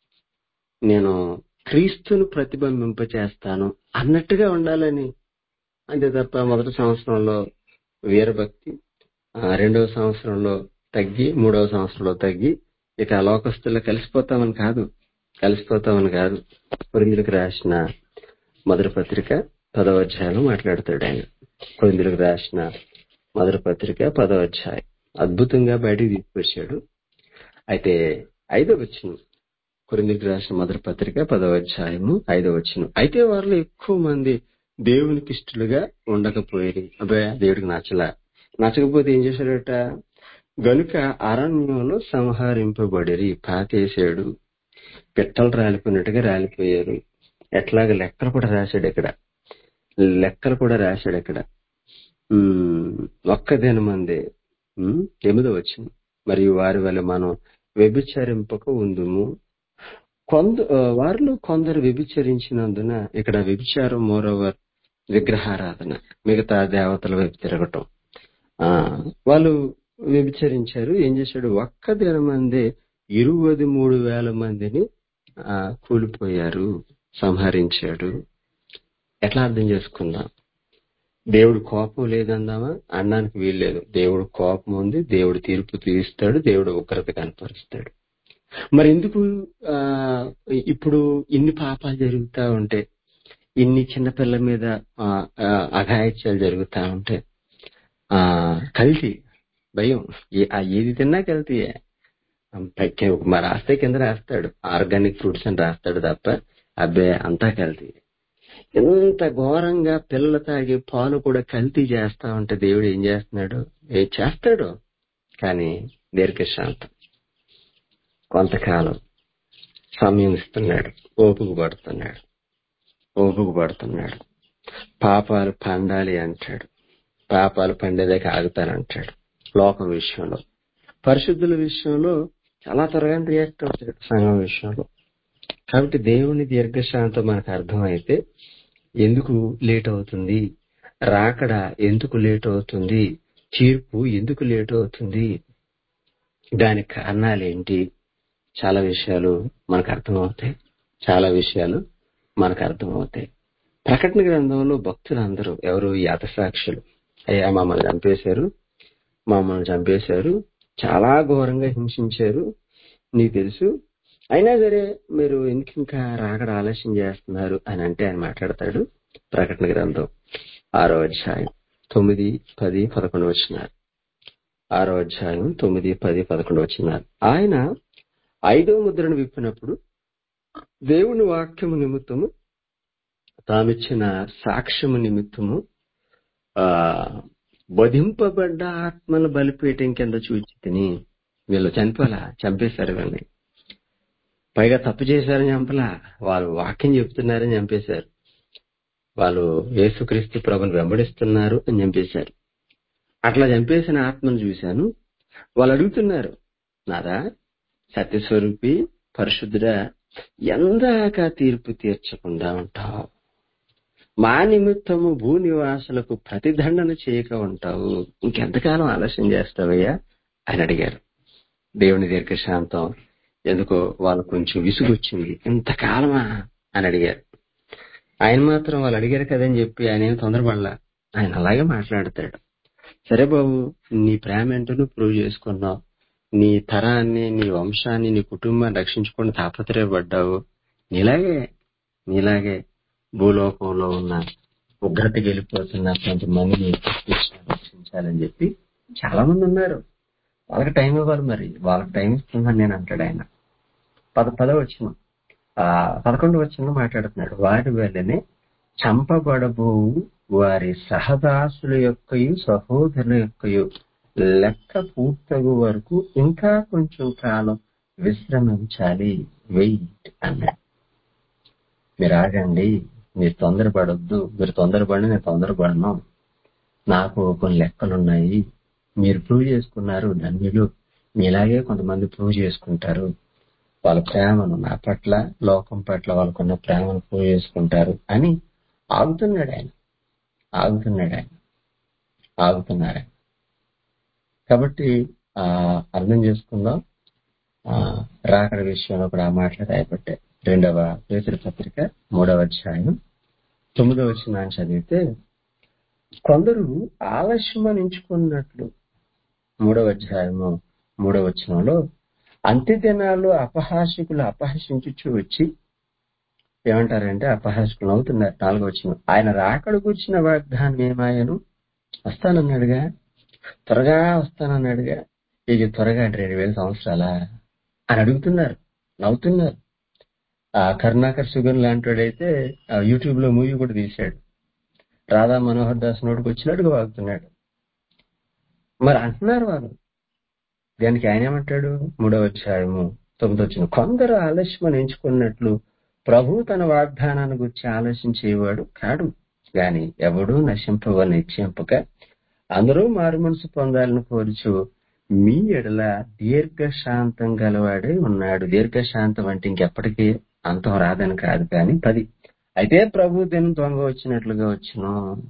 నేను క్రీస్తును ప్రతిబింబింప చేస్తాను అన్నట్టుగా ఉండాలని అంతే తప్ప మొదటి సంవత్సరంలో వీరభక్తి ఆ, రెండవ సంవత్సరంలో తగ్గి మూడవ సంవత్సరంలో తగ్గి ఇక లోకస్తుల్లో కలిసిపోతామని కాదు కలిసిపోతామని కాదు కొరిందులకు రాసిన మొదటి పత్రిక పదవ అధ్యాయంలో మాట్లాడతాడు ఆయన కొరిందులకు రాసిన మొదటి పత్రిక పదవ అధ్యాయం అద్భుతంగా బయటికి తీసుకొచ్చాడు అయితే ఐదో వచ్చిన కొరిందులకు రాసిన మొదటి పత్రిక పదవ అధ్యాయము ఐదో వచ్చిన అయితే వారిలో ఎక్కువ మంది దేవునికి ఇష్టలుగా ఉండకపోయేది అబ్బాయి దేవుడికి నచ్చలా నచ్చకపోతే ఏం చేశాడట గనుక అరణ్యంలో సంహరింపబడిరి పాతేశాడు పిట్టలు రాలిపోయినట్టుగా రాలిపోయారు ఎట్లాగ లెక్కలు కూడా రాశాడు ఇక్కడ లెక్కలు కూడా రాశాడు ఇక్కడ ఉమ్, ఒక్క దినమందే ఉమ్, ఎనిమిదో వచ్చింది మరియు వారి వల్ల మనం వ్యభిచరింపక ఉందుము కొంద ఆ, వారిలో కొందరు వ్యభిచరించినందున ఇక్కడ వ్యభిచారం మోరోవర్ విగ్రహారాధన మిగతా దేవతల వైపు తిరగటం ఆ వాళ్ళు వ్యభిచరించారు ఏం చేశాడు ఒక్క దినమందే ఇరువది మూడు వేల మందిని ఆ కూలిపోయారు సంహరించాడు ఎట్లా అర్థం చేసుకుందాం దేవుడు కోపం లేదందామా అనడానికి వీల్లేదు దేవుడు కోపం ఉంది దేవుడు తీర్పు తీరుస్తాడు దేవుడు ఉగ్రత కనపరుస్తాడు మరి ఎందుకు ఆ ఇప్పుడు ఇన్ని పాపాలు జరుగుతా ఉంటే ఇన్ని చిన్నపిల్లల మీద ఆ, ఆ, అఘాయిత్యాలు జరుగుతా ఉంటే ఆ కల్తీ భయం ఏ- ఆ ఏది తిన్నా కల్తీయే పైకి మా రాస్తే కింద రాస్తాడు ఆర్గానిక్ ఫ్రూట్స్ అని రాస్తాడు తప్ప అబ్బే అంతా కల్తీ ఎంత ఘోరంగా పిల్లలు తాగే పాలు కూడా కల్తీ చేస్తా ఉంటే దేవుడు ఏం చేస్తున్నాడు ఏ చేస్తాడు కానీ దీర్ఘశాంతం కొంతకాలం సమయం ఇస్తున్నాడు ఓపిక పడుతున్నాడు ఓపిక పడుతున్నాడు పాపాలు పండాలి అంటాడు పాపాలు పండేదాకా ఆగుతానంటాడు లోకం విషయంలో పరిశుద్ధుల విషయంలో చాలా త్వరగా రియాక్ట్ అవుతాడు సంఘం విషయంలో కాబట్టి దేవుని దీర్ఘశాంతం మనకు అర్థమైతే ఎందుకు లేట్ అవుతుంది రాకడ ఎందుకు లేట్ అవుతుంది తీర్పు ఎందుకు లేట్ అవుతుంది దానికి కారణాలు ఏంటి చాలా విషయాలు మనకు అర్థమవుతాయి చాలా విషయాలు మనకు అర్థమవుతాయి ప్రకటన గ్రంథంలో భక్తులందరూ ఎవరు ఈ సాక్షులు అయ్యా మమ్మల్ని చంపేశారు మమ్మల్ని చంపేశారు చాలా ఘోరంగా హింసించారు నీకు తెలుసు అయినా సరే మీరు ఎందుకు ఇంకా రాకడ ఆలస్యం చేస్తున్నారు అని అంటే ఆయన మాట్లాడతాడు ప్రకటన గ్రంథం ఆరో అధ్యాయం తొమ్మిది పది పదకొండు వచ్చినారు ఆరో అధ్యాయం తొమ్మిది పది పదకొండు వచ్చినారు ఆయన ఐదో ముద్రను విప్పినప్పుడు దేవుని వాక్యము నిమిత్తము తామిచ్చిన సాక్ష్యము నిమిత్తము ఆ వధింపబడ్డ ఆత్మల బలిపీఠం కింద చూచి తిని వీళ్ళు చనిపోలా చంపేశారు వీళ్ళని పైగా తప్పు చేశారని చంపలా వాళ్ళు వాక్యం చెప్తున్నారని చంపేశారు వాళ్ళు యేసుక్రీస్తు ప్రభుని వెంబడిస్తున్నారు అని చంపేశారు అట్లా చంపేసిన ఆత్మను చూశాను వాళ్ళు అడుగుతున్నారు నాదా సత్యస్వరూపి పరిశుద్ధుడా ఎందాక తీర్పు తీర్చకుండా ఉంటావు మా నిమిత్తము భూ నివాసులకు ప్రతిదండన చేయక ఉంటావు ఇంకెంతకాలం ఆలస్యం చేస్తావయ్యా అని అడిగారు దేవుని దీర్ఘశాంతం ఎందుకో వాళ్ళు కొంచెం విసుగొచ్చింది ఇంతకాలమా అని అడిగారు ఆయన మాత్రం వాళ్ళు అడిగారు కదని చెప్పి ఆయన ఏం తొందరపడలా ఆయన అలాగే మాట్లాడతాడు సరే బాబు నీ ప్రేమ ఏంటో నువ్వు ప్రూవ్ చేసుకున్నావు నీ తరాన్ని నీ వంశాన్ని నీ కుటుంబాన్ని రక్షించుకొని తాపత్రయపడ్డావు నీలాగే నీలాగే భూలోకంలో ఉన్న ఉగ్రతకి వెళ్ళిపోతున్న కొంతమందిని రక్షించాలని చెప్పి చాలా మంది ఉన్నారు వాళ్ళకి టైం ఇవ్వాలి మరి వాళ్ళకి టైం ఇస్తున్నాను నేను అంటాడు ఆయన పద పద వచ్చిన ఆ పదకొండు వచ్చిన మాట్లాడుతున్నాడు వారి వెళ్ళని చంపబడబో వారి సహదాసుల యొక్కయు సహోదరుల యొక్కయు లెక్క పూర్తగు వరకు ఇంకా కొంచెం కాలం విశ్రమించాలి వెయిట్ అన్నాడు మీరు ఆగండి మీరు తొందరపడొద్దు మీరు తొందరపడి నేను తొందరపడను నాకు కొన్ని లెక్కలున్నాయి మీరు ప్రూవ్ చేసుకున్నారు ధన్యులు మీలాగే కొంతమంది ప్రూవ్ చేసుకుంటారు వాళ్ళ ప్రేమను నా పట్ల లోకం పట్ల వాళ్ళకున్న ప్రేమను ప్రూవ్ చేసుకుంటారు అని ఆగుతున్నాడు ఆయన ఆగుతున్నాడు ఆయన ఆగుతున్నారు ఆయన కాబట్టి ఆ అర్థం చేసుకుందాం ఆ రాకడ విషయంలో కూడా ఆ మాటలు రాయబట్టే రెండవ పేతురు పత్రిక మూడవ అధ్యాయం తొమ్మిదవ వచ్చిన చదివితే కొందరు ఆలస్యం ఎంచుకున్నట్లు మూడవ అధ్యాయము మూడవ వచనంలో అంత్య దినాల్లో అపహాసికులు అపహసించుచు వచ్చి ఏమంటారంటే అపహాసికులు అవుతున్నారు నాలుగో వచ్చిన ఆయన రాకడ కూర్చిన వాగ్దానం ఏమాయను వస్తానన్నాడుగా త్వరగా వస్తానన్నాడుగా ఇక త్వరగా అంటే రెండు వేల సంవత్సరాలా అని అడుగుతున్నారు నవ్వుతున్నారు ఆ కరుణాకర్ సుగన్ లాంటివాడైతే యూట్యూబ్ లో మూవీ కూడా తీశాడు రాధా మనోహర్ దాస్ నోటికి వచ్చినట్టుగా వాగుతున్నాడు మరి అంటున్నారు వాళ్ళు దానికి ఆయన ఏమంటాడు మూడవ అధ్యాయము తొమ్మిది వచ్చిన కొందరు ఆలస్యం ఎంచుకున్నట్లు ప్రభు తన వాగ్దానాన్ని గురించి ఆలోచించేవాడు కాడు గాని ఎవడూ నశింపవ నిశ్చయింపక అందరూ మారు మనసు పొందాలని కోరుచు మీ ఎడల దీర్ఘశాంతం గలవాడే ఉన్నాడు దీర్ఘశాంతం అంటే ఇంకెప్పటికీ అంతం రాదని కాదు కానీ పది అయితే ప్రభు దినం దొంగ వచ్చినట్లుగా వచ్చును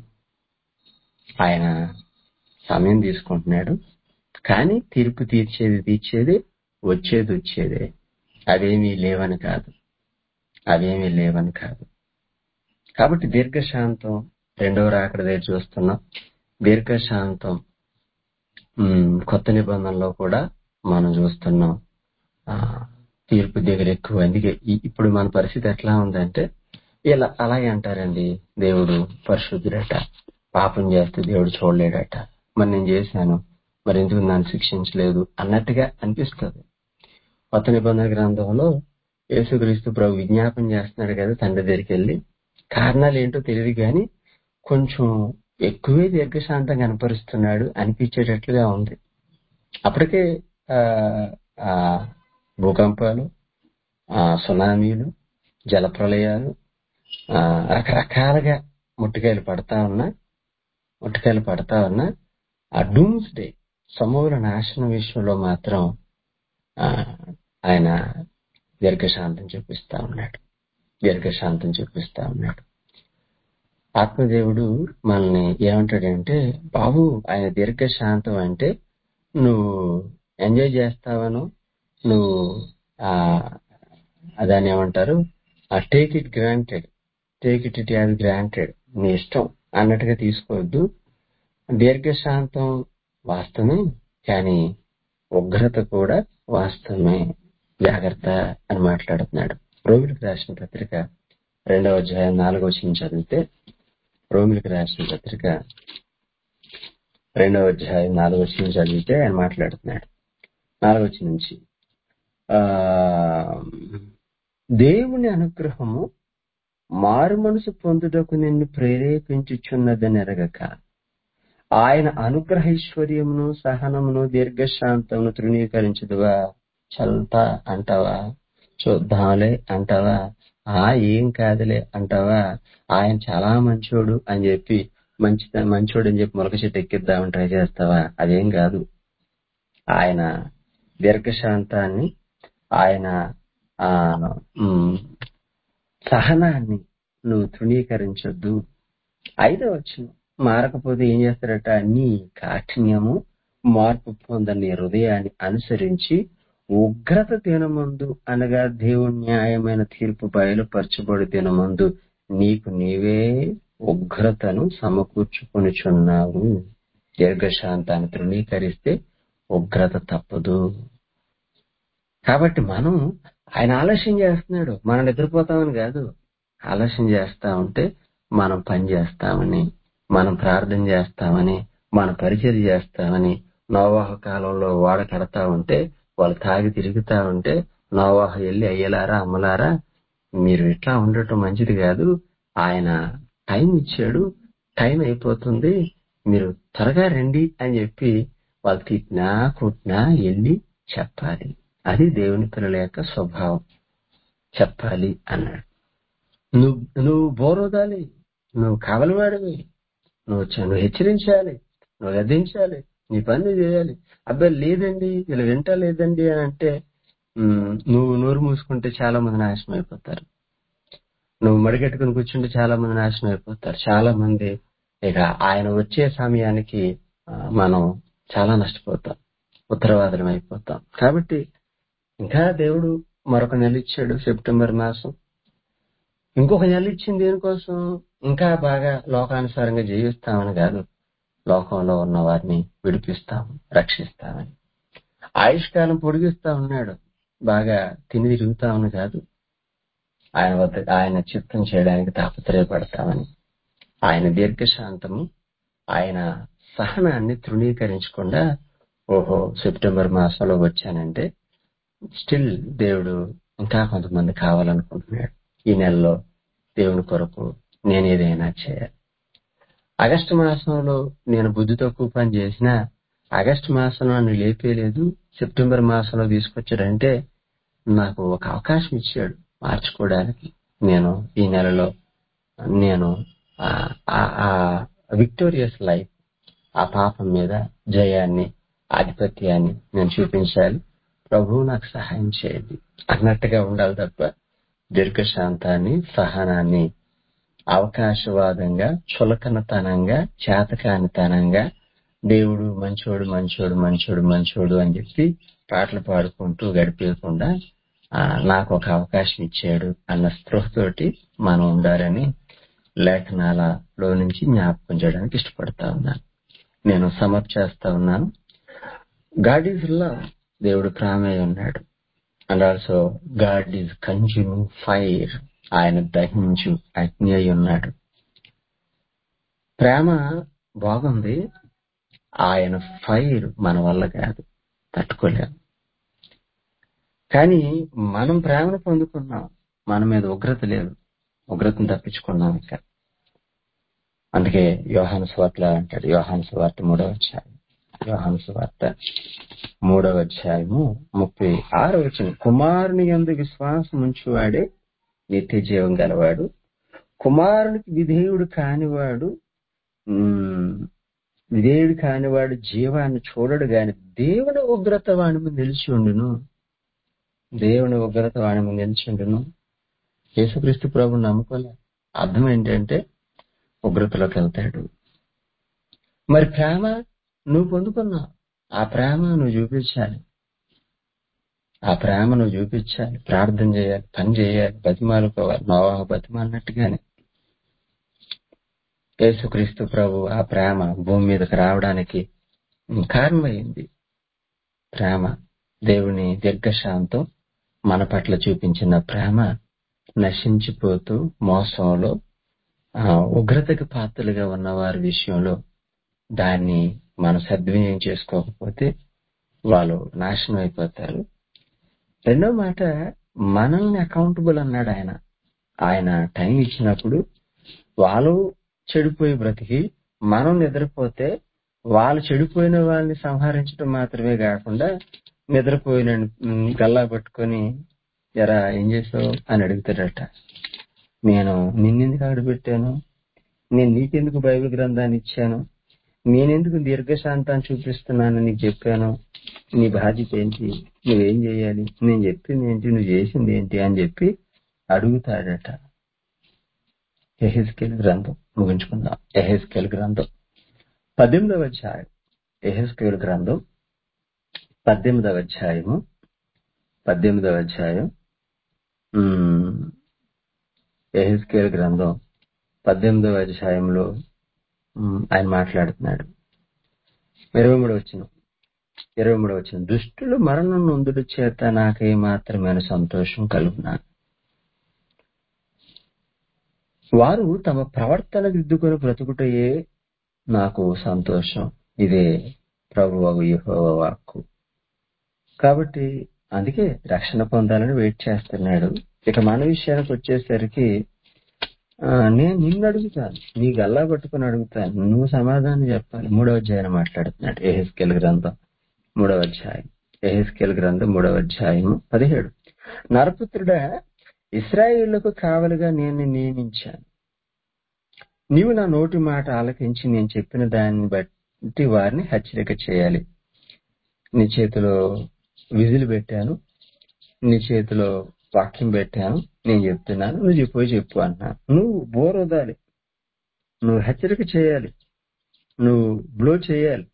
ఆయన సమయం తీసుకుంటున్నాడు కానీ తీర్పు తీర్చేది తీర్చేది వచ్చేది వచ్చేదే అవేమీ లేవని కాదు అవేమీ లేవని కాదు కాబట్టి దీర్ఘశాంతం రెండవ రాకడ దగ్గర చూస్తున్నాం దీర్ఘశాంతం ఉమ్, కొత్త నిబంధనలో కూడా మనం చూస్తున్నాం ఆ, తీర్పు దగ్గర ఎక్కువ అందుకే ఈ- ఇప్పుడు మన పరిస్థితి ఎట్లా ఉందంటే ఇలా అలాగే అంటారండి దేవుడు పరిశుద్ధుడట పాపం చేస్తే దేవుడు చూడలేడట మరి నేను చేశాను మరి ఎందుకు నన్ను శిక్షించలేదు అన్నట్టుగా అనిపిస్తుంది కొత్త నిబంధన గ్రంథంలో యేసుక్రీస్తు ప్రభు విజ్ఞాపన చేస్తున్నాడు కదా తండ్రి దగ్గరికి వెళ్ళి కారణాలు ఏంటో తెలియదు కానీ కొంచెం ఎక్కువే దీర్ఘశాంతం కనపరుస్తున్నాడు అనిపించేటట్లుగా ఉంది అప్పటికే ఆ, ఆ, భూకంపాలు ఆ, సునామీలు జలప్రలయాలు ఆ, రకరకాలుగా ముట్టుకాయలు పడతా ఉన్నా ముట్టుకాయలు పడతా ఉన్నా ఆ డూమ్స్ డే సమూల నాశనం విషయంలో మాత్రం ఆ, ఆయన దీర్ఘశాంతం చూపిస్తా ఉన్నాడు దీర్ఘశాంతం చూపిస్తా ఉన్నాడు ఆత్మదేవుడు మనల్ని ఏమంటాడంటే బాబు ఆయన దీర్ఘశాంతం అంటే నువ్వు ఎంజాయ్ చేస్తావను నువ్వు ఆ దాన్ని ఏమంటారు take it granted take it it as granted నీ ఇష్టం అన్నట్టుగా తీసుకోవద్దు దీర్ఘశాంతం వాస్తవమే కానీ ఉగ్రత కూడా వాస్తవమే జాగ్రత్త అని మాట్లాడుతున్నాడు రోమిలకు రాసిన పత్రిక రెండవ అధ్యాయం నాలుగవ వచ్చిన చదివితే రోమిలకు రాసిన పత్రిక రెండవ అధ్యాయం నాలుగవ వచ్చిన చదివితే ఆయన మాట్లాడుతున్నాడు నాలుగవ వచ్చిన నుంచి ఆ దేవుని అనుగ్రహము మారు మనసు పొందుటకు నిన్ను ప్రేరేపించుచున్నదని ఎరగక ఆయన అనుగ్రహైశ్వర్యమును సహనమును దీర్ఘశాంతమును తృణీకరించదువా చల్తా అంటావా చూద్దాంలే అంటావా ఆ ఏం కాదులే అంటావా ఆయన చాలా మంచోడు అని చెప్పి మంచి మంచోడు అని చెప్పి మొలక చెట్టు ఎక్కిద్దామని ట్రై చేస్తావా అదేం కాదు ఆయన దీర్ఘశాంతాన్ని ఆయన ఆ ఉమ్, సహనాన్ని నువ్వు తృణీకరించొద్దు ఐదో వచ్చిన మారకపోతే ఏం చేస్తాడట నీ కాఠిన్యము మార్పు పొందని హృదయాన్ని అనుసరించి ఉగ్రత దినమందు అనగా దేవుని న్యాయమైన తీర్పు బయలుపరచబడి దినమందు నీకు నీవే ఉగ్రతను సమకూర్చుకొనిచున్నావు దీర్ఘశాంతాన్ని తృణీకరిస్తే ఉగ్రత తప్పదు కాబట్టి మనం ఆయన ఆలస్యం చేస్తున్నాడు మనం నిద్రపోతామని కాదు ఆలస్యం చేస్తా ఉంటే మనం పని చేస్తామని మనం ప్రార్థన చేస్తామని మన పరిచయం చేస్తామని నోవాహ కాలంలో వాడ కడతా ఉంటే వాళ్ళు తాగి తిరుగుతా ఉంటే నోవాహ వెళ్ళి అయ్యలారా అమ్మలారా మీరు ఇట్లా ఉండటం మంచిది కాదు ఆయన టైం ఇచ్చాడు టైం అయిపోతుంది మీరు త్వరగా రండి అని చెప్పి వాళ్ళు తిట్టినా కుట్టినా వెళ్ళి చెప్పాలి అది దేవుని పిల్లల యొక్క స్వభావం చెప్పాలి అన్నాడు నువ్వు నువ్వు బోరోదాలి నువ్వు కావలివాడివి నువ్వు చ- నువ్వు హెచ్చరించాలి నువ్వు గద్దించాలి నీ పని నువ్వు చేయాలి అబ్బాయి లేదండి ఇలా వింటా లేదండి అని అంటే ఉమ్, నువ్వు నోరు మూసుకుంటే చాలా మంది నాశనం అయిపోతారు నువ్వు మడిగట్టుకుని కూర్చుంటే చాలా మంది నాశనం అయిపోతారు చాలా మంది ఇక ఆయన వచ్చే సమయానికి ఆ, మనం చాలా నష్టపోతాం ఉత్తరవాదులం అయిపోతాం కాబట్టి ఇంకా దేవుడు మరొక నెల ఇచ్చాడు సెప్టెంబర్ మాసం ఇంకొక నెల ఇచ్చింది దేనికోసం ఇంకా బాగా లోకానుసారంగా జీవిస్తామని కాదు లోకంలో ఉన్న వారిని విడిపిస్తాం రక్షిస్తామని ఆయుష్కాలం పొడిగిస్తా ఉన్నాడు బాగా తిని తిరుగుతామని కాదు ఆయన వద్ద ఆయన చిత్తం చేయడానికి తాపత్రయపడతామని ఆయన దీర్ఘశాంతము ఆయన సహనాన్ని తృణీకరించకుండా ఓహో సెప్టెంబర్ మాసంలో వచ్చానంటే స్టిల్ దేవుడు ఇంకా కొంతమంది కావాలనుకుంటున్నాడు ఈ నెలలో దేవుని కొరకు నేను ఏదైనా చేయాలి ఆగస్టు మాసంలో నేను బుద్ధి తక్కువ పని చేసినా ఆగస్టు మాసంలో నన్ను లేపేయలేదు సెప్టెంబర్ మాసంలో తీసుకొచ్చాడంటే నాకు ఒక అవకాశం ఇచ్చాడు మార్చుకోవడానికి నేను ఈ నెలలో నేను ఆ విక్టోరియస్ లైఫ్ ఆ పాపం మీద జయాన్ని ఆధిపత్యాన్ని నేను చూపించాలి ప్రభువు నాకు సహాయం చేయండి అన్నట్టుగా ఉండాలి తప్ప దీర్ఘశాంతాన్ని సహనాన్ని అవకాశవాదంగా చులకనతనంగా చేతకానితనంగా దేవుడు మంచోడు మంచోడు మంచోడు మంచోడు అని చెప్పి పాటలు పాడుకుంటూ గడిపేయకుండా ఆ, నాకు ఒక అవకాశం ఇచ్చాడు అన్న స్పృహతోటి మనం ఉండాలని లేఖనాలలో నుంచి జ్ఞాపకం చేయడానికి ఇష్టపడతా ఉన్నాను నేను సమర్ చేస్తా ఉన్నాను గాడ్ ఈజ్ లవ్ దేవుడు ప్రేమే ఉన్నాడు and also God is consuming fire ఆయన దహించు అగ్ని అయి ఉన్నాడు ప్రేమ బాగుంది ఆయన ఫైర్ మన వల్ల కాదు తట్టుకోలేము కానీ మనం ప్రేమను పొందుకున్నాం మన మీద ఉగ్రత లేదు ఉగ్రతను తప్పించుకున్నాం ఇక అందుకే యోహాను స్వార్తలో అంటాడు యోహాను స్వార్త మూడవ అధ్యాయం యోహాను స్వార్త మూడవ అధ్యాయము ముప్పై ఆరో వచ్చిన కుమారుని యందు విశ్వాసం ఉంచువాడే నిత్య జీవం గలవాడు కుమారునికి విధేయుడు కానివాడు ఉమ్, విధేయుడు కానివాడు జీవాన్ని చూడడు గాని దేవుని ఉగ్రత వాని మీద నిలిచి ఉండును దేవుని ఉగ్రత వాని మీద నిలిచి ఉండును యేసుక్రీస్తు ప్రభు నమ్ముకోలే అర్థం ఏంటంటే ఉగ్రతలోకి వెళ్తాడు మరి ప్రేమ నువ్వు పొందుకున్నావు ఆ ప్రేమ నువ్వు చూపించాలి ఆ ప్రేమ నువ్వు చూపించాలి ప్రార్థన చేయాలి పని చేయాలి బతిమాలుకోవాలి నోవాహ బతిమాలినట్టుగానే యేసుక్రీస్తు ప్రభు ఆ ప్రేమ భూమి మీదకి రావడానికి కారణమైంది ప్రేమ దేవుని దీర్ఘశాంతం మన పట్ల చూపించిన ప్రేమ నశించిపోతూ మోసంలో ఆ, ఉగ్రతకి పాత్రలుగా ఉన్న వారి విషయంలో దాన్ని మనం సద్వినియోగం చేసుకోకపోతే వాళ్ళు నాశనం అయిపోతారు రెండో మాట మనల్ని అకౌంటబుల్ అన్నాడు ఆయన ఆయన టైం ఇచ్చినప్పుడు వాళ్ళు చెడిపోయి బ్రతికి మనం నిద్రపోతే వాళ్ళు చెడిపోయిన వాళ్ళని సంహరించడం మాత్రమే కాకుండా నిద్రపోయిన ఉమ్, గల్లా పట్టుకొని ఎరా ఏం చేసావు అని అడుగుతాడట నేను నిన్నెందుకు అక్కడ పెట్టాను నేను నీకెందుకు బైబిల్ గ్రంథాన్ని ఇచ్చాను నేనెందుకు దీర్ఘశాంతాన్ని చూపిస్తున్నాను నీకు చెప్పాను నీ బాధ్యత ఏంటి నువ్వేం చేయాలి నేను చెప్పింది ఏంటి నువ్వు చేసింది ఏంటి అని చెప్పి అడుగుతాడట ఎహెస్కేల్ గ్రంథం ముగించుకుందాం ఎహెస్కేల్ గ్రంథం పద్దెనిమిదవ అధ్యాయం ఎహెస్కేల్ గ్రంథం పద్దెనిమిదవ అధ్యాయము పద్దెనిమిదవ అధ్యాయం ఉమ్, ఎహెస్కేల్ గ్రంథం పద్దెనిమిదవ అధ్యాయంలో ఉమ్, ఆయన మాట్లాడుతున్నాడు ఇరవై మూడు వచ్చిన ఇరవై మూడు వచ్చిన దుష్టులు మరణం నొందుడు చేత నాకే మాత్రమైన సంతోషం కలుగునా వారు తమ ప్రవర్తన దిద్దుకొని బ్రతుకుటయే నాకు సంతోషం ఇదే ప్రభువగు యెహోవా వాక్కు కాబట్టి అందుకే రక్షణ పొందాలని వెయిట్ చేస్తున్నాడు ఇక మన విషయానికి వచ్చేసరికి ఆ, నేను నిన్ను అడుగుతాను నీ గల్లా పట్టుకుని అడుగుతాను నువ్వు సమాధానం చెప్పాలి మూడవ అధ్యాయం మాట్లాడుతున్నాడు ఏహెస్కెల్ గ్రంథం మూడవ అధ్యాయం ఏహెస్కెల్ గ్రంథం మూడవ అధ్యాయం పదిహేడు నరపుత్రుడా ఇస్రాయేళ్లకు కావలిగా నేను నియమించాను నీవు నా నోటి మాట ఆలకించి నేను చెప్పిన దాన్ని బట్టి వారిని హెచ్చరిక చేయాలి నీ చేతిలో విధులు పెట్టాను నీ చేతిలో వాక్యం పెట్టాను నేను చెప్తున్నాను నువ్వు చెప్పు చెప్పు అన్నా నువ్వు బోర్ వదాలి నువ్వు హెచ్చరిక చేయాలి నువ్వు బ్లో చేయాలి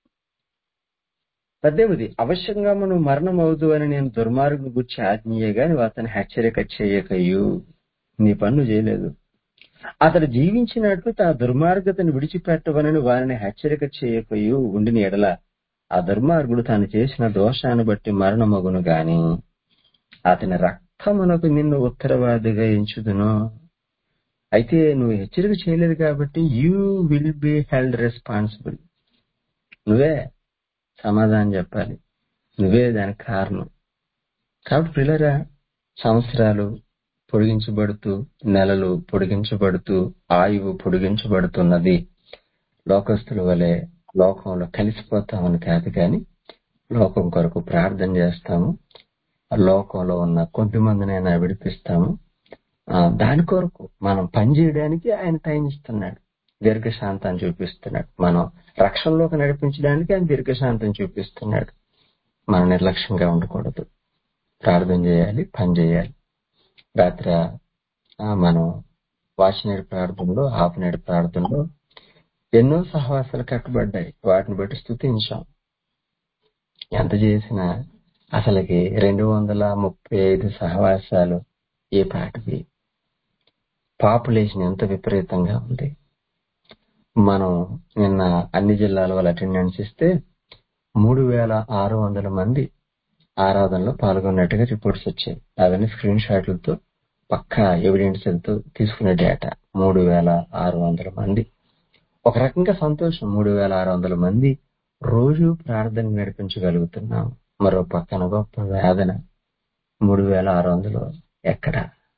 పద్దెనిమిది అవశ్యంగా నువ్వు మరణం అవుదు అని నేను దుర్మార్గుని గురించి ఆజ్ఞయగా నువ్వు అతని హెచ్చరిక చేయకయు నీ పన్ను చేయలేదు అతడు జీవించినట్లు తా దుర్మార్గతను విడిచిపెట్టవనని వారిని హెచ్చరిక చేయకయు ఉండిన ఎడల ఆ దుర్మార్గుడు తాను చేసిన దోషాన్ని బట్టి మరణమగును గాని అతని రక్తమునకు నిన్ను ఉత్తరవాదిగా ఎంచుదును అయితే నువ్వు హెచ్చరిక చేయలేదు కాబట్టి you will be held responsible నువ్వే సమాధానం చెప్పాలి నువ్వే దానికి కారణం కాబట్టి పిల్లరా సంవత్సరాలు పొడిగించబడుతూ నెలలు పొడిగించబడుతూ ఆయువు పొడిగించబడుతున్నది లోకస్తుల వలె లోకంలో కలిసిపోతామని కాదు కానీ లోకం కొరకు ప్రార్థన చేస్తాము ఆ లోకంలో ఉన్న కొద్ది మందినైనా విడిపిస్తాము ఆ, దాని కొరకు మనం పనిచేయడానికి ఆయన టైం ఇస్తున్నాడు దీర్ఘశాంతాన్ని చూపిస్తున్నాడు మనం రక్షణలోకి నడిపించడానికి ఆయన దీర్ఘశాంతం చూపిస్తున్నాడు మనం నిర్లక్ష్యంగా ఉండకూడదు ప్రార్థన చేయాలి పని చేయాలి రాత్రి ఆ, మనం వాచినేడు ప్రార్థనలో ఆపనేడు ప్రార్థనలో ఎన్నో సహవాసాలు కట్టబడ్డాయి వాటిని బట్టి స్థుతించాం ఎంత చేసినా అసలుకి రెండు వందల ముప్పై ఐదు సహవాసాలు ఏ పాటివి పాపులేషన్ ఎంత విపరీతంగా ఉంది మనం నిన్న అన్ని జిల్లాల వాళ్ళు అటెండెన్స్ ఇస్తే మూడు వేల ఆరు వందల మంది ఆరాధనలో పాల్గొన్నట్టుగా రిపోర్ట్స్ వచ్చాయి అవన్నీ స్క్రీన్ షాట్లతో పక్కా ఎవిడెన్స్లతో తీసుకునే డేటా మూడు వేల ఆరు వందల మంది ఒక రకంగా సంతోషం మూడు వేల ఆరు వందల మంది రోజు ప్రార్థన నడిపించగలుగుతున్నాం మరో పక్కన గొప్ప వేదన మూడు వేల ఆరు వందలు ఎక్కడ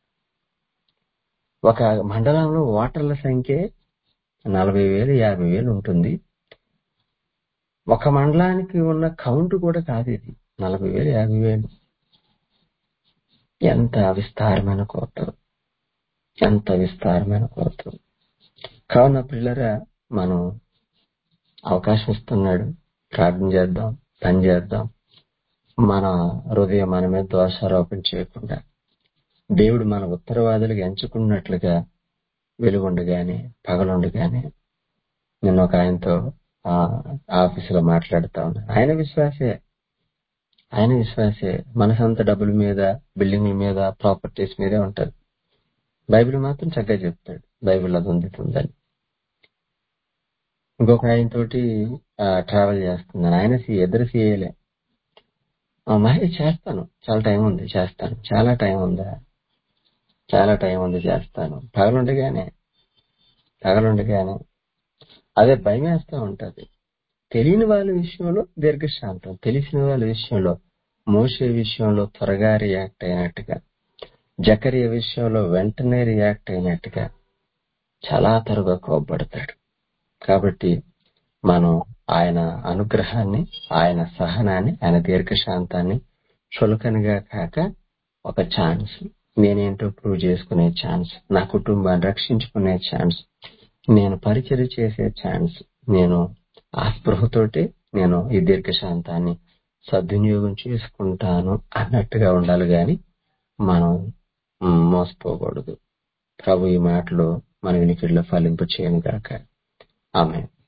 ఒక మండలంలో ఓటర్ల సంఖ్య నలభై వేలు యాభై వేలు ఉంటుంది ఒక మండలానికి ఉన్న కౌంట్ కూడా కాదు ఇది నలభై వేలు యాభై వేలు ఎంత విస్తారమైన కోత ఎంత విస్తారమైన కోత కావున పిల్లరా మనం అవకాశం ఇస్తున్నాడు ప్రార్థన చేద్దాం పని చేద్దాం మన హృదయం మన మీద దోషారోపణ చేయకుండా దేవుడు మన ఉత్తరవాదులకు ఎంచుకున్నట్లుగా వెలుగుండగానే పగలుండగానే నిన్న ఒక ఆయనతో ఆ, ఆఫీసులో మాట్లాడుతా ఉన్నాను ఆయన విశ్వాసే ఆయన విశ్వాసే మనసంతా డబ్బుల మీద బిల్డింగ్ల మీద ప్రాపర్టీస్ మీదే ఉంటది బైబిల్ మాత్రం చక్కగా చెప్తాడు బైబిల్ అది ఉంది ఉందని ఇంకొక ఆయన తోటి ట్రావెల్ చేస్తున్నాను ఆయన సి ఇద్దరు సీఏలే మహేష్ చేస్తాను చాలా టైం ఉంది చేస్తాను చాలా టైం ఉందా చాలా టైం ఉంది చేస్తాను పగలుండగానే పగలుండగానే అదే భయం వేస్తూ ఉంటది తెలియని వాళ్ళ విషయంలో దీర్ఘశాంతం తెలిసిన వాళ్ళ విషయంలో మోసే విషయంలో త్వరగా రియాక్ట్ అయినట్టుగా జకరియ విషయంలో వెంటనే రియాక్ట్ అయినట్టుగా చాలా తరుగా కోప్పడతాడు కాబట్టి మనం ఆయన అనుగ్రహాన్ని ఆయన సహనాన్ని ఆయన దీర్ఘశాంతాన్ని చులకనగా కాక ఒక ఛాన్స్ నేనేంటో ప్రూవ్ చేసుకునే ఛాన్స్ నా కుటుంబాన్ని రక్షించుకునే ఛాన్స్ నేను పరిచయం చేసే ఛాన్స్ నేను ఆ స్పృహతోటి నేను ఈ దీర్ఘశాంతాన్ని సద్వినియోగం చేసుకుంటాను అన్నట్టుగా ఉండాలి గాని మనం మ్, మోసపోకూడదు ప్రభు ఈ మాటలు మన వినికిడిలో ఫలింపు చేయను గాక ఆమె